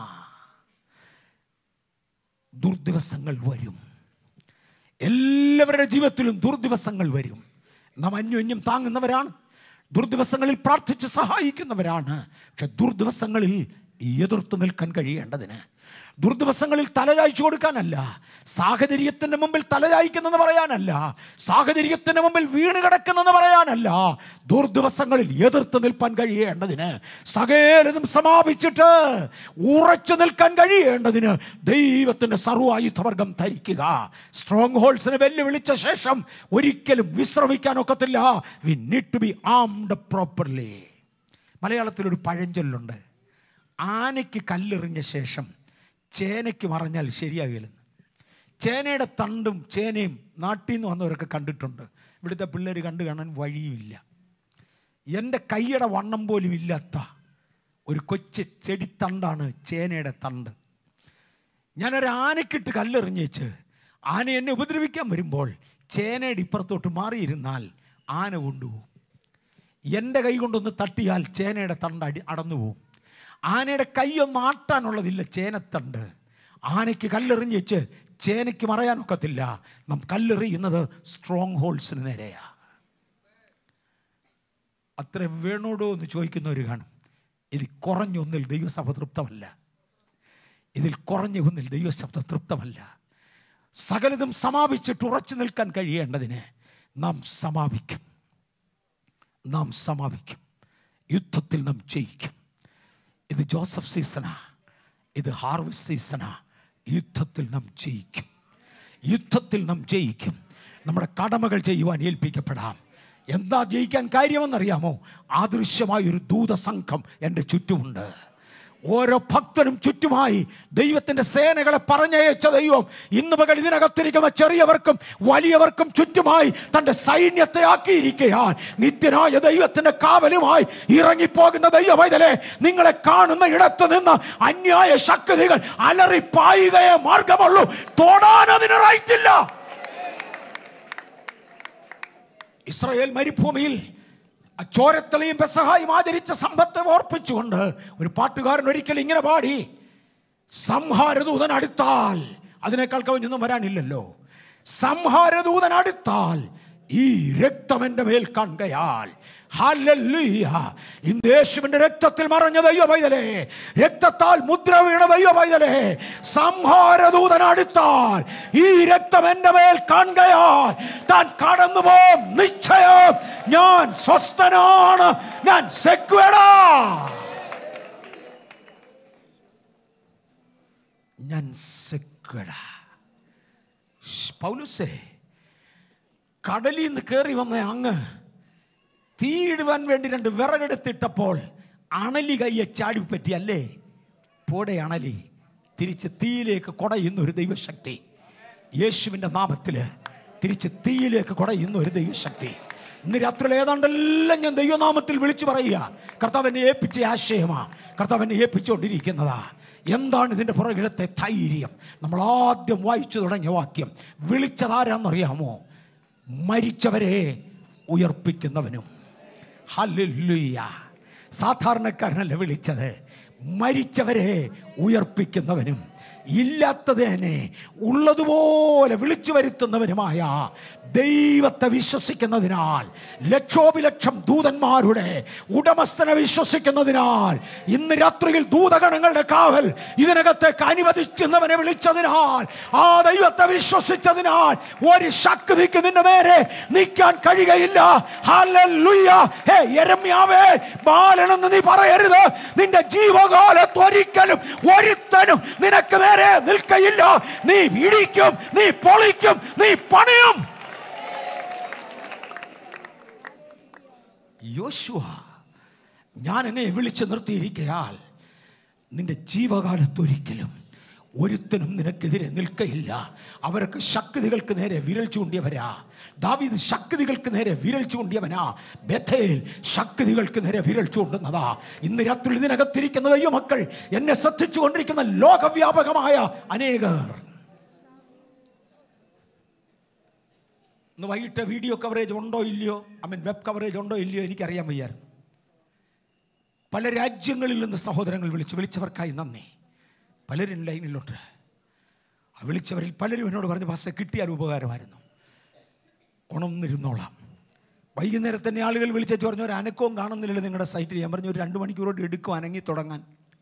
ദുർദിവസങ്ങൾ വരും എല്ലാവരുടെ ജീവിതത്തിലും ദുർദിവസങ്ങൾ വരും നാം അന്യോന്യം താങ്ങുന്നവരാണ് ദുർദിവസങ്ങളിൽ പ്രാർത്ഥിച്ച് സഹായിക്കുന്നവരാണ് പക്ഷെ ദുർദിവസങ്ങളിൽ എതിർത്ത് നിൽക്കാൻ കഴിയേണ്ടതിന് ദുർദിവസങ്ങളിൽ തലചായ്ച്ചു കൊടുക്കാനല്ല സാഹചര്യത്തിൻ്റെ മുമ്പിൽ തലചായ്ക്കുന്നെന്ന് പറയാനല്ല സാഹചര്യത്തിൻ്റെ മുമ്പിൽ വീണ് കിടക്കുന്നെന്ന് പറയാനല്ല ദുർദിവസങ്ങളിൽ എതിർത്ത് നിൽപ്പാൻ കഴിയേണ്ടതിന് സകലതും സമാപിച്ചിട്ട് ഉറച്ചു നിൽക്കാൻ കഴിയേണ്ടതിന് ദൈവത്തിൻ്റെ സർവായുധവർഗം ധരിക്കുക സ്ട്രോങ് ഹോൾസിനെ വെല്ലുവിളിച്ച ശേഷം ഒരിക്കലും വിശ്രമിക്കാനൊക്കത്തില്ല we need to be armed properly മലയാളത്തിലൊരു പഴഞ്ചൊല്ലുണ്ട് ആനയ്ക്ക് കല്ലെറിഞ്ഞ ശേഷം ചേനയ്ക്ക് മറഞ്ഞാൽ ശരിയാകില്ലെന്ന് ചേനയുടെ തണ്ടും ചേനയും നാട്ടിൽ നിന്ന് വന്നവരൊക്കെ കണ്ടിട്ടുണ്ട് ഇവിടുത്തെ പിള്ളേർ കണ്ടു കാണാൻ വഴിയുമില്ല എൻ്റെ കൈയുടെ വണ്ണം പോലും ഇല്ലാത്ത ഒരു കൊച്ചു ചെടിത്തണ്ടാണ് ചേനയുടെ തണ്ട് ഞാനൊരു ആനക്കിട്ട് കല്ലെറിഞ്ഞേച്ച് ആന എന്നെ ഉപദ്രവിക്കാൻ വരുമ്പോൾ ചേനയുടെ ഇപ്പുറത്തോട്ട് മാറിയിരുന്നാൽ ആന കൊണ്ടുപോകും എൻ്റെ കൈ കൊണ്ടൊന്ന് തട്ടിയാൽ ചേനയുടെ തണ്ട് അടി അടന്നു പോവും ആനയുടെ കൈയൊന്നും ആട്ടാനുള്ളതില്ല ചേനത്തണ്ട് ആനയ്ക്ക് കല്ലെറിഞ്ഞ് വെച്ച് ചേനയ്ക്ക് മറയാനൊക്കത്തില്ല നാം കല്ലെറിയുന്നത് സ്ട്രോങ് ഹോൾസിന് നേരെയാ അത്രയും വേണോടോ എന്ന് ചോദിക്കുന്നവർ കാണും ഇതിൽ കുറഞ്ഞൊന്നിൽ ദൈവസഭ തൃപ്തമല്ല ഇതിൽ കുറഞ്ഞ ഒന്നിൽ ദൈവശബ്ദ തൃപ്തമല്ല സകലതും സമാപിച്ചിട്ട് ഉറച്ചു നിൽക്കാൻ കഴിയേണ്ടതിന് നാം സമാപിക്കും നാം സമാപിക്കും യുദ്ധത്തിൽ നാം ജയിക്കും ഇത് ജോസഫ് സീസണാ ഇത് ഹാർവസ്റ്റ് സീസണാ യുദ്ധത്തിൽ നാം ജയിക്കും യുദ്ധത്തിൽ നാം ജയിക്കും നമ്മുടെ കടമകൾ ചെയ്യുവാൻ ഏൽപ്പിക്കപ്പെടാം എന്താ ജയിക്കാൻ കാര്യമെന്നറിയാമോ ആദൃശ്യമായ ഒരു ദൂതസംഘം എൻ്റെ ചുറ്റുമുണ്ട് ഓരോ ഭക്തനും ചുറ്റുമായി ദൈവത്തിൻ്റെ സേനകളെ പറഞ്ഞയച്ച ദൈവം ഇന്ന് പകൽ ഇതിനകത്തിരിക്കുന്ന ചെറിയവർക്കും വലിയവർക്കും ചുറ്റുമായി തൻ്റെ സൈന്യത്തെ ആക്കിയിരിക്കുകയാൽ നിത്യനായ ദൈവത്തിൻ്റെ കാവലുമായി ഇറങ്ങിപ്പോകുന്ന ദൈവവൈതലെ നിങ്ങളെ കാണുന്ന ഇടത്ത് നിന്ന് അന്യായ ശക്തികൾ അലറിപ്പായുകയെ മാർഗമുള്ളൂ തൊടാൻ അതിന് റൈറ്റില്ല ഇസ്രയേൽ മരുഭൂമിയിൽ ആ ചോരത്തളിയും പെസഹായും ആചരിച്ച സമ്പത്തെ ഓർപ്പിച്ചുകൊണ്ട് ഒരു പാട്ടുകാരൻ ഒരിക്കൽ ഇങ്ങനെ പാടി സംഹാരദൂതൻ അടുത്താൽ അതിനേക്കാൾ കവിഞ്ഞൊന്നും വരാനില്ലല്ലോ സംഹാരദൂതൻ അടുത്താൽ ഈ രക്തം എൻ്റെ മേൽ കാണുകയാൽ ഹല്ലേലൂയ. ഇന്ന് യേശുവിന്റെ രക്തത്തിൽ മറഞ്ഞ ദൈവ പൈതലേ രക്തത്താൽ മുദ്ര വീണ ദൈവ പൈതലേ സംഹാരദൂതൻ അടുത്താൽ ഈ രക്തം എന്റെ മേൽ കാണുകയാൽ താൻ കടന്നു പോം നിശ്ചയം ഞാൻ സ്വസ്ഥനാണ് ഞാൻ സെക്വേഡാ ഞാൻ സെക്വേഡാ പൗലുസേ കടലിൽ നിന്ന് കയറി വന്ന അങ്ങ് തീയിടുവാൻ വേണ്ടി രണ്ട് വിറകെടുത്തിട്ടപ്പോൾ അണലി കയ്യെ ചാടിപ്പറ്റി അല്ലേ പോടെ അണലി തിരിച്ച് തീയിലേക്ക് കുടയുന്ന ഒരു ദൈവശക്തി യേശുവിൻ്റെ നാമത്തിൽ തിരിച്ച് തീയിലേക്ക് കുടയുന്ന ഒരു ദൈവശക്തി ഇന്ന് രാത്രിയിൽ ഏതാണ്ടെല്ലാം ഞാൻ ദൈവനാമത്തിൽ വിളിച്ചു പറയുക കർത്താവ് എന്നെ ഏൽപ്പിച്ച ആശയമാ കർത്താവ് എന്നെ ഏൽപ്പിച്ചുകൊണ്ടിരിക്കുന്നതാ എന്താണ് ഇതിൻ്റെ പുറകിലത്തെ ധൈര്യം നമ്മൾ ആദ്യം വായിച്ചു തുടങ്ങിയ വാക്യം വിളിച്ചതാരാന്നറിയാമോ മരിച്ചവരെ ഉയർപ്പിക്കുന്നവനും ഹല്ലേലൂയ സാധാരണക്കാരനല്ല വിളിച്ചത് മരിച്ചവരെ ഉയർപ്പിക്കുന്നവനും ഇല്ലാത്തതിനെ ഉള്ളതുപോലെ വിളിച്ചു വരുത്തുന്നവനുമായ ദൈവത്തെ വിശ്വസിക്കുന്നതിനാൽ ലക്ഷോപിലക്ഷം ദൂതന്മാരുടെ ഉടമസ്ഥനെ വിശ്വസിക്കുന്നതിനാൽ ഇന്ന് രാത്രിയിൽ ദൂതഗണങ്ങളുടെ കാവൽ ഇതിനകത്തേക്ക് അനുവദിക്കുന്നവനെ വിളിച്ചതിനാൽ ആ ദൈവത്തെ വിശ്വസിച്ചതിനാൽ ഒരു ശക്തിക്ക് നിന്റെ നേരെ നിൽക്കാൻ കഴിയുകയില്ല ഹല്ലേലൂയ. ഹേ യെരമ്യാവേ ബാലനെന്ന് നീ പറയരുത് നിന്റെ ജീവകാലത്ത് ഒരിക്കലും ഒരുത്തനും നിനക്ക് നേരെ നിൽക്കയില്ല നീ ഇടിക്കും നീ പൊളിക്കും നീ പണിയും യോശുവ ഞാൻ എന്നെ വിളിച്ചു നിർത്തിയിരിക്കയാൽ നിന്റെ ജീവകാലത്തൊരിക്കലും ഒരുത്തനും നിനക്കെതിരെ നിൽക്കയില്ല അവർക്ക് ശക്തികൾക്ക് നേരെ വിരൽ ചൂണ്ടിയവരാ ദാവീദ് ശക്തികൾക്ക് നേരെ വിരൽ ചൂണ്ടിയവനാ ബഥേൽ ശക്തികൾക്ക് നേരെ വിരൽ ചൂണ്ടുന്നതാ ഇന്ന് രാത്രി ഇതിനകത്തിരിക്കുന്ന ദൈവമക്കൾ എന്നെ ശ്രദ്ധിച്ചു കൊണ്ടിരിക്കുന്ന ലോകവ്യാപകമായ അനേകർ ഇന്ന് വൈകിട്ട് വീഡിയോ കവറേജ് ഉണ്ടോ ഇല്ലയോ ഐ മീൻ വെബ് കവറേജ് ഉണ്ടോ ഇല്ലയോ എനിക്കറിയാൻ വയ്യായിരുന്നു പല രാജ്യങ്ങളിൽ നിന്ന് സഹോദരങ്ങൾ വിളിച്ചു വിളിച്ചവർക്കായി നന്ദി പലരും ലൈനിലുണ്ട് ആ വിളിച്ചവരിൽ പലരും എന്നോട് പറഞ്ഞു ബസ് കിട്ടിയാൽ ഉപകാരമായിരുന്നു ഉണർന്നിരുന്നോളാം വൈകുന്നേരം തന്നെ ആളുകൾ വിളിച്ചു പറഞ്ഞു ഒരു അനക്കവും കാണുന്നില്ലല്ലോ നിങ്ങളുടെ സൈറ്റിൽ ഞാൻ പറഞ്ഞു ഒരു രണ്ട് മണിക്കൂറോട് എടുക്കും അനങ്ങി തുടങ്ങാൻ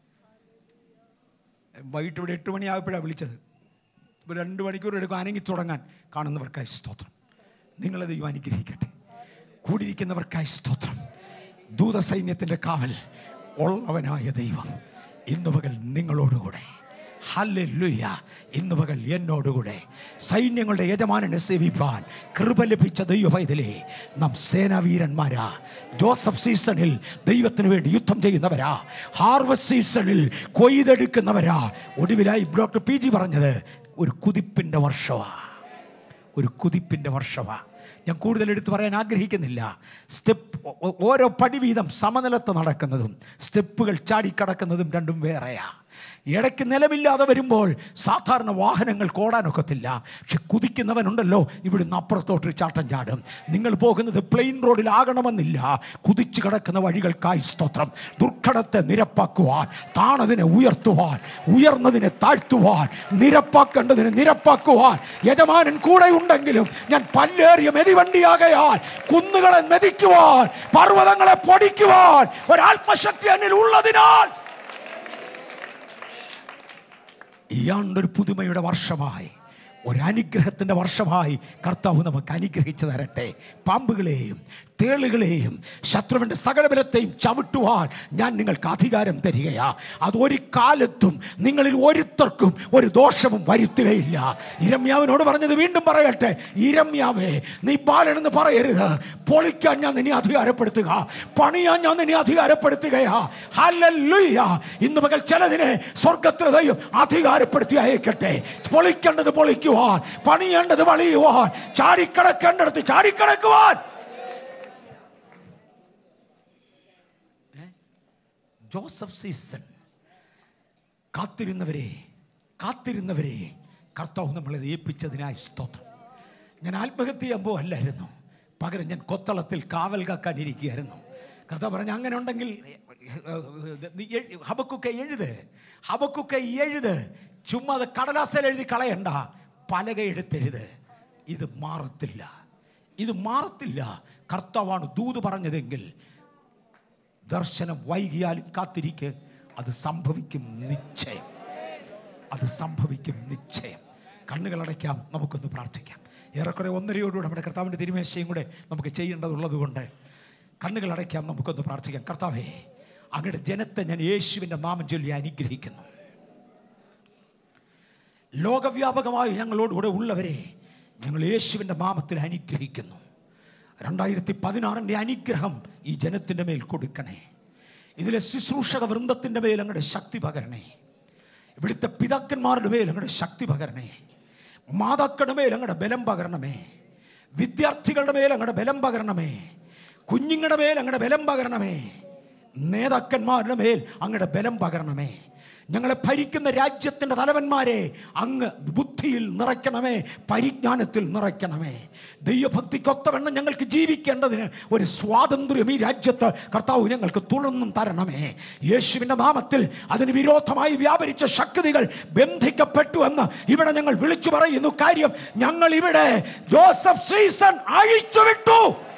വൈകിട്ട് ഇവിടെ എട്ട് മണിയായപ്പോഴാണ് വിളിച്ചത് ഇപ്പോൾ രണ്ട് മണിക്കൂർ എടുക്കും അനങ്ങി തുടങ്ങാൻ കാണുന്നവർക്കായി സ്തോത്രം നിങ്ങളെ ദൈവം അനുഗ്രഹിക്കട്ടെ കൂടിയിരിക്കുന്നവർക്കായി സ്തോത്രം ദൂതസൈന്യത്തിൻ്റെ കാവൽ ഉള്ളവനായ ദൈവം ഇന്നു പകൽ നിങ്ങളോടുകൂടെ ഹല്ലേലൂയ ഇന്നു പകൽ എന്നോടുകൂടെ സൈന്യങ്ങളുടെ യജമാനനെ സേവിപ്പാൻ കൃപ ലഭിച്ച ദൈവ പൈതലേ നാം സേനാവീരന്മാരാ ജോസഫ് സീസണിൽ ദൈവത്തിന് വേണ്ടി യുദ്ധം ചെയ്യുന്നവരാ ഹാർവസ്റ്റ് സീസണിൽ കൊയ്തെടുക്കുന്നവരാ ഒടുവിലായി ഡോക്ടർ പി ജി പറഞ്ഞത് ഒരു കുതിപ്പിൻ്റെ വർഷമാണ് ഒരു കുതിപ്പിൻ്റെ വർഷമാണ് ഞാൻ കൂടുതൽ എടുത്തു പറയാൻ ആഗ്രഹിക്കുന്നില്ല സ്റ്റെപ്പ് ഓ- ഓരോ പടി വീതം സമനിലത്ത് നടക്കുന്നതും സ്റ്റെപ്പുകൾ ചാടിക്കടക്കുന്നതും രണ്ടും വേറെയാ ഇടയ്ക്ക് നിലമില്ലാതെ വരുമ്പോൾ സാധാരണ വാഹനങ്ങൾക്ക് ഓടാനൊക്കത്തില്ല പക്ഷെ കുതിക്കുന്നവനുണ്ടല്ലോ ഇവിടുന്ന് അപ്പുറത്തോട്ട് ചാട്ടം ചാടും നിങ്ങൾ പോകുന്നത് പ്ലെയിൻ റോഡിലാകണമെന്നില്ല കുതിച്ചു കിടക്കുന്ന വഴികൾക്കായി സ്തോത്രം ദുർഘടത്തെ നിരപ്പാക്കുവാൻ താണതിനെ ഉയർത്തുവാൻ ഉയർന്നതിനെ താഴ്ത്തുവാൻ നിരപ്പാക്കേണ്ടതിനെ നിരപ്പാക്കുവാൻ യജമാനൻ കൂടെ ഉണ്ടെങ്കിലും ഞാൻ പല്ലേറിയ മെതിവണ്ടിയാകയാൽ കുന്നുകളെ മെതിക്കുവാൻ പർവ്വതങ്ങളെ പൊടിക്കുവാൻ ഒരാത്മശക്തി എന്നിൽ ഉള്ളതിനാൽ ഈ ആണ്ടൊരു പുതുമയുടെ വർഷമായി ഒരനുഗ്രഹത്തിൻ്റെ വർഷമായി കർത്താവ് നമുക്ക് അനുഗ്രഹിച്ചു തരട്ടെ പാമ്പുകളെയും തേളുകളെയും ശത്രുവിൻ്റെ സകലബലത്തെയും ചവിട്ടുവാൻ ഞാൻ നിങ്ങൾക്ക് അധികാരം തരികയാ അത് ഒരു കാലത്തും നിങ്ങളിൽ ഒരുത്തർക്കും ഒരു ദോഷവും വരുത്തുകയില്ല ഇരമ്യാവിനോട് പറഞ്ഞത് വീണ്ടും പറയട്ടെ ഇരമ്യാവേ നീ ബാലനെന്ന് പറയരുത് പൊളിക്കാൻ ഞാൻ നിന്നെ അധികാരപ്പെടുത്തുക പണിയാൻ ഞാൻ നിന്നെ അധികാരപ്പെടുത്തുകയാ ഹല്ലേലൂയ ഇന്ന് പകൽ ചിലതിനെ സ്വർഗത്തിലെ ദൈവം അധികാരപ്പെടുത്തി അയക്കട്ടെ പൊളിക്കേണ്ടത് പൊളിക്കുവാൻ പണിയേണ്ടത് പണിയുവാൻ ചാടിക്കടക്കേണ്ടടുത്ത് ചാടിക്കടക്കുവാൻ ജോസഫ് സീസൺ കാത്തിരുന്നവരെ കാത്തിരുന്നവരെ കർത്താവ് നമ്മളെ ഏൽപ്പിച്ചതിനായി സ്തോത്രം ഞാൻ ആത്മഹത്യ ചെയ്യുമ്പോൾ അല്ലായിരുന്നു പകരം ഞാൻ കൊത്തളത്തിൽ കാവൽ കാക്കാൻ ഇരിക്കുകയായിരുന്നു കർത്താവ് പറഞ്ഞു അങ്ങനെ ഉണ്ടെങ്കിൽ നീ എഴ്- ഹബക്കുക്കെ എഴുത് ഹബക്കുക്കെ എഴുത് ചുമ്മാ അത് കടലാസയിൽ എഴുതി കളയണ്ട പലക എടുത്തെഴുത് ഇത് മാറത്തില്ല ഇത് മാറത്തില്ല കർത്താവാണ് ദൂത് പറഞ്ഞതെങ്കിൽ ദർശനം വൈകിയാലും കാത്തിരിക്ക് അത് സംഭവിക്കും നിശ്ചയം അത് സംഭവിക്കും നിശ്ചയം കണ്ണുകളടയ്ക്കാം നമുക്കൊന്ന് പ്രാർത്ഥിക്കാം ഏറെക്കുറെ ഒന്നരയോടുകൂടെ നമ്മുടെ കർത്താവിൻ്റെ തിരുമേശയും കൂടെ നമുക്ക് ചെയ്യേണ്ടതുള്ളത് കൊണ്ട് കണ്ണുകളടയ്ക്കാം നമുക്കൊന്ന് പ്രാർത്ഥിക്കാം കർത്താവേ അങ്ങയുടെ ജനത്തെ ഞാൻ യേശുവിൻ്റെ നാമം ചൊല്ലി അനുഗ്രഹിക്കുന്നു ലോകവ്യാപകമായി ഞങ്ങളോടുകൂടെ ഉള്ളവരെ ഞങ്ങൾ യേശുവിൻ്റെ നാമത്തിൽ അനുഗ്രഹിക്കുന്നു രണ്ടായിരത്തി പതിനാറിൻ്റെ അനുഗ്രഹം ഈ ജനത്തിൻ്റെ മേൽ കൊടുക്കണേ ഇതിലെ ശുശ്രൂഷക വൃന്ദത്തിൻ്റെ മേൽ അങ്ങയുടെ ശക്തി പകരണേ ഇവിടുത്തെ പിതാക്കന്മാരുടെ മേൽ അങ്ങയുടെ ശക്തി പകരണേ മാതാക്കളുടെ മേൽ അങ്ങയുടെ ബലം പകരണമേ വിദ്യാർത്ഥികളുടെ മേൽ അങ്ങയുടെ ബലം പകരണമേ കുഞ്ഞുങ്ങളുടെ മേൽ അങ്ങയുടെ ബലം പകരണമേ നേതാക്കന്മാരുടെ മേൽ അങ്ങയുടെ ബലം പകരണമേ ഞങ്ങളെ ഭരിക്കുന്ന രാജ്യത്തിൻ്റെ തലവന്മാരെ അങ്ങ് ബുദ്ധിയിൽ നിറയ്ക്കണമേ പരിജ്ഞാനത്തിൽ നിറയ്ക്കണമേ ദൈവഭക്തിക്കൊത്തവണ്ണം ഞങ്ങൾക്ക് ജീവിക്കേണ്ടതിന് ഒരു സ്വാതന്ത്ര്യം ഈ രാജ്യത്ത് കർത്താവ് ഞങ്ങൾക്ക് തുറന്നും തരണമേ യേശുവിൻ്റെ നാമത്തിൽ അതിന് വിരോധമായി വ്യാപരിച്ച ശക്തികൾ ബന്ധിക്കപ്പെട്ടു എന്ന് ഇവിടെ ഞങ്ങൾ വിളിച്ചു പറയുന്നു കാര്യം ഞങ്ങൾ ഇവിടെ ജോസഫ് സീസൺ അഴിച്ചുവിട്ടു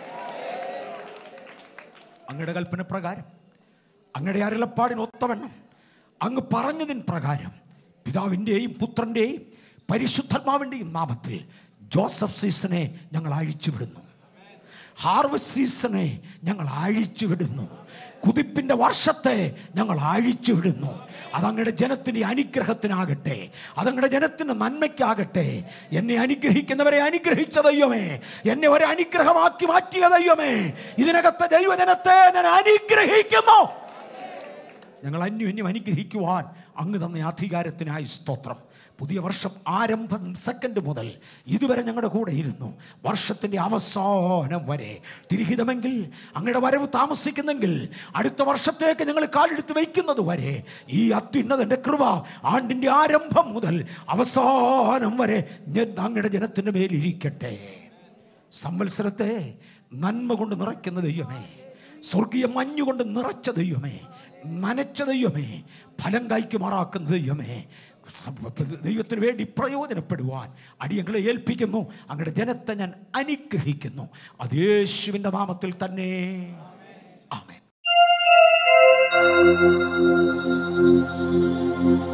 അങ്ങയുടെ കൽപ്പന പ്രകാരം അങ്ങയുടെ അരുളപ്പാടിന് ഒത്തവണ്ണം അങ്ങ് പറഞ്ഞതിന് പ്രകാരം പിതാവിൻ്റെയും പുത്രൻ്റെയും പരിശുദ്ധാത്മാവിൻ്റെയും നാമത്തിൽ ജോസഫ് സീസനെ ഞങ്ങൾ അഴിച്ചുവിടുന്നു ഹാർവസ്റ്റ് സീസണെ ഞങ്ങൾ അഴിച്ചുവിടുന്നു കുതിപ്പിൻ്റെ വർഷത്തെ ഞങ്ങൾ അഴിച്ചുവിടുന്നു അതങ്ങയുടെ ജനത്തിൻ്റെ അനുഗ്രഹത്തിനാകട്ടെ അതങ്ങയുടെ ജനത്തിൻ്റെ നന്മയ്ക്കാകട്ടെ എന്നെ അനുഗ്രഹിക്കുന്നവരെ അനുഗ്രഹിച്ച ദൈവമേ എന്നെ ഒരു അനുഗ്രഹമാക്കി മാറ്റിയ ദൈവമേ ഇതിനകത്തെ ദൈവജനത്തെ ഞാൻ അനുഗ്രഹിക്കുന്നു ഞങ്ങൾ അന്യോന്യം അനുഗ്രഹിക്കുവാൻ അങ്ങ് തന്ന അധികാരത്തിനായി സ്തോത്രം പുതിയ വർഷം ആരംഭം സെക്കൻഡ് മുതൽ ഇതുവരെ ഞങ്ങളുടെ കൂടെ ഇരുന്നു വർഷത്തിൻ്റെ അവസാനം വരെ തിരിഹിതമെങ്കിൽ അങ്ങയുടെ വരവ് താമസിക്കുന്നെങ്കിൽ അടുത്ത വർഷത്തേക്ക് ഞങ്ങൾ കാലെടുത്ത് വയ്ക്കുന്നത് വരെ ഈ അത്യുന്നതൻ്റെ കൃപ ആണ്ടിൻ്റെ ആരംഭം മുതൽ അവസാനം വരെ ഞാൻ അങ്ങയുടെ ജനത്തിൻ്റെ മേലിരിക്കട്ടെ സംവത്സരത്തെ നന്മ കൊണ്ട് നിറയ്ക്കുന്ന ദൈവമേ സ്വർഗീയ മഞ്ഞുകൊണ്ട് നിറച്ച ദൈവമേ നനച്ച ദൈവമേ ഫലം കായ്ക്കുമാറാക്കുന്ന ദൈവമേ ദൈവത്തിന് വേണ്ടി പ്രയോജനപ്പെടുവാൻ അടിയങ്ങളെ ഏൽപ്പിക്കുന്നു അങ്ങയുടെ ജനത്തെ ഞാൻ അനുഗ്രഹിക്കുന്നു അത് യേശുവിൻ്റെ നാമത്തിൽ തന്നെ ആമേൻ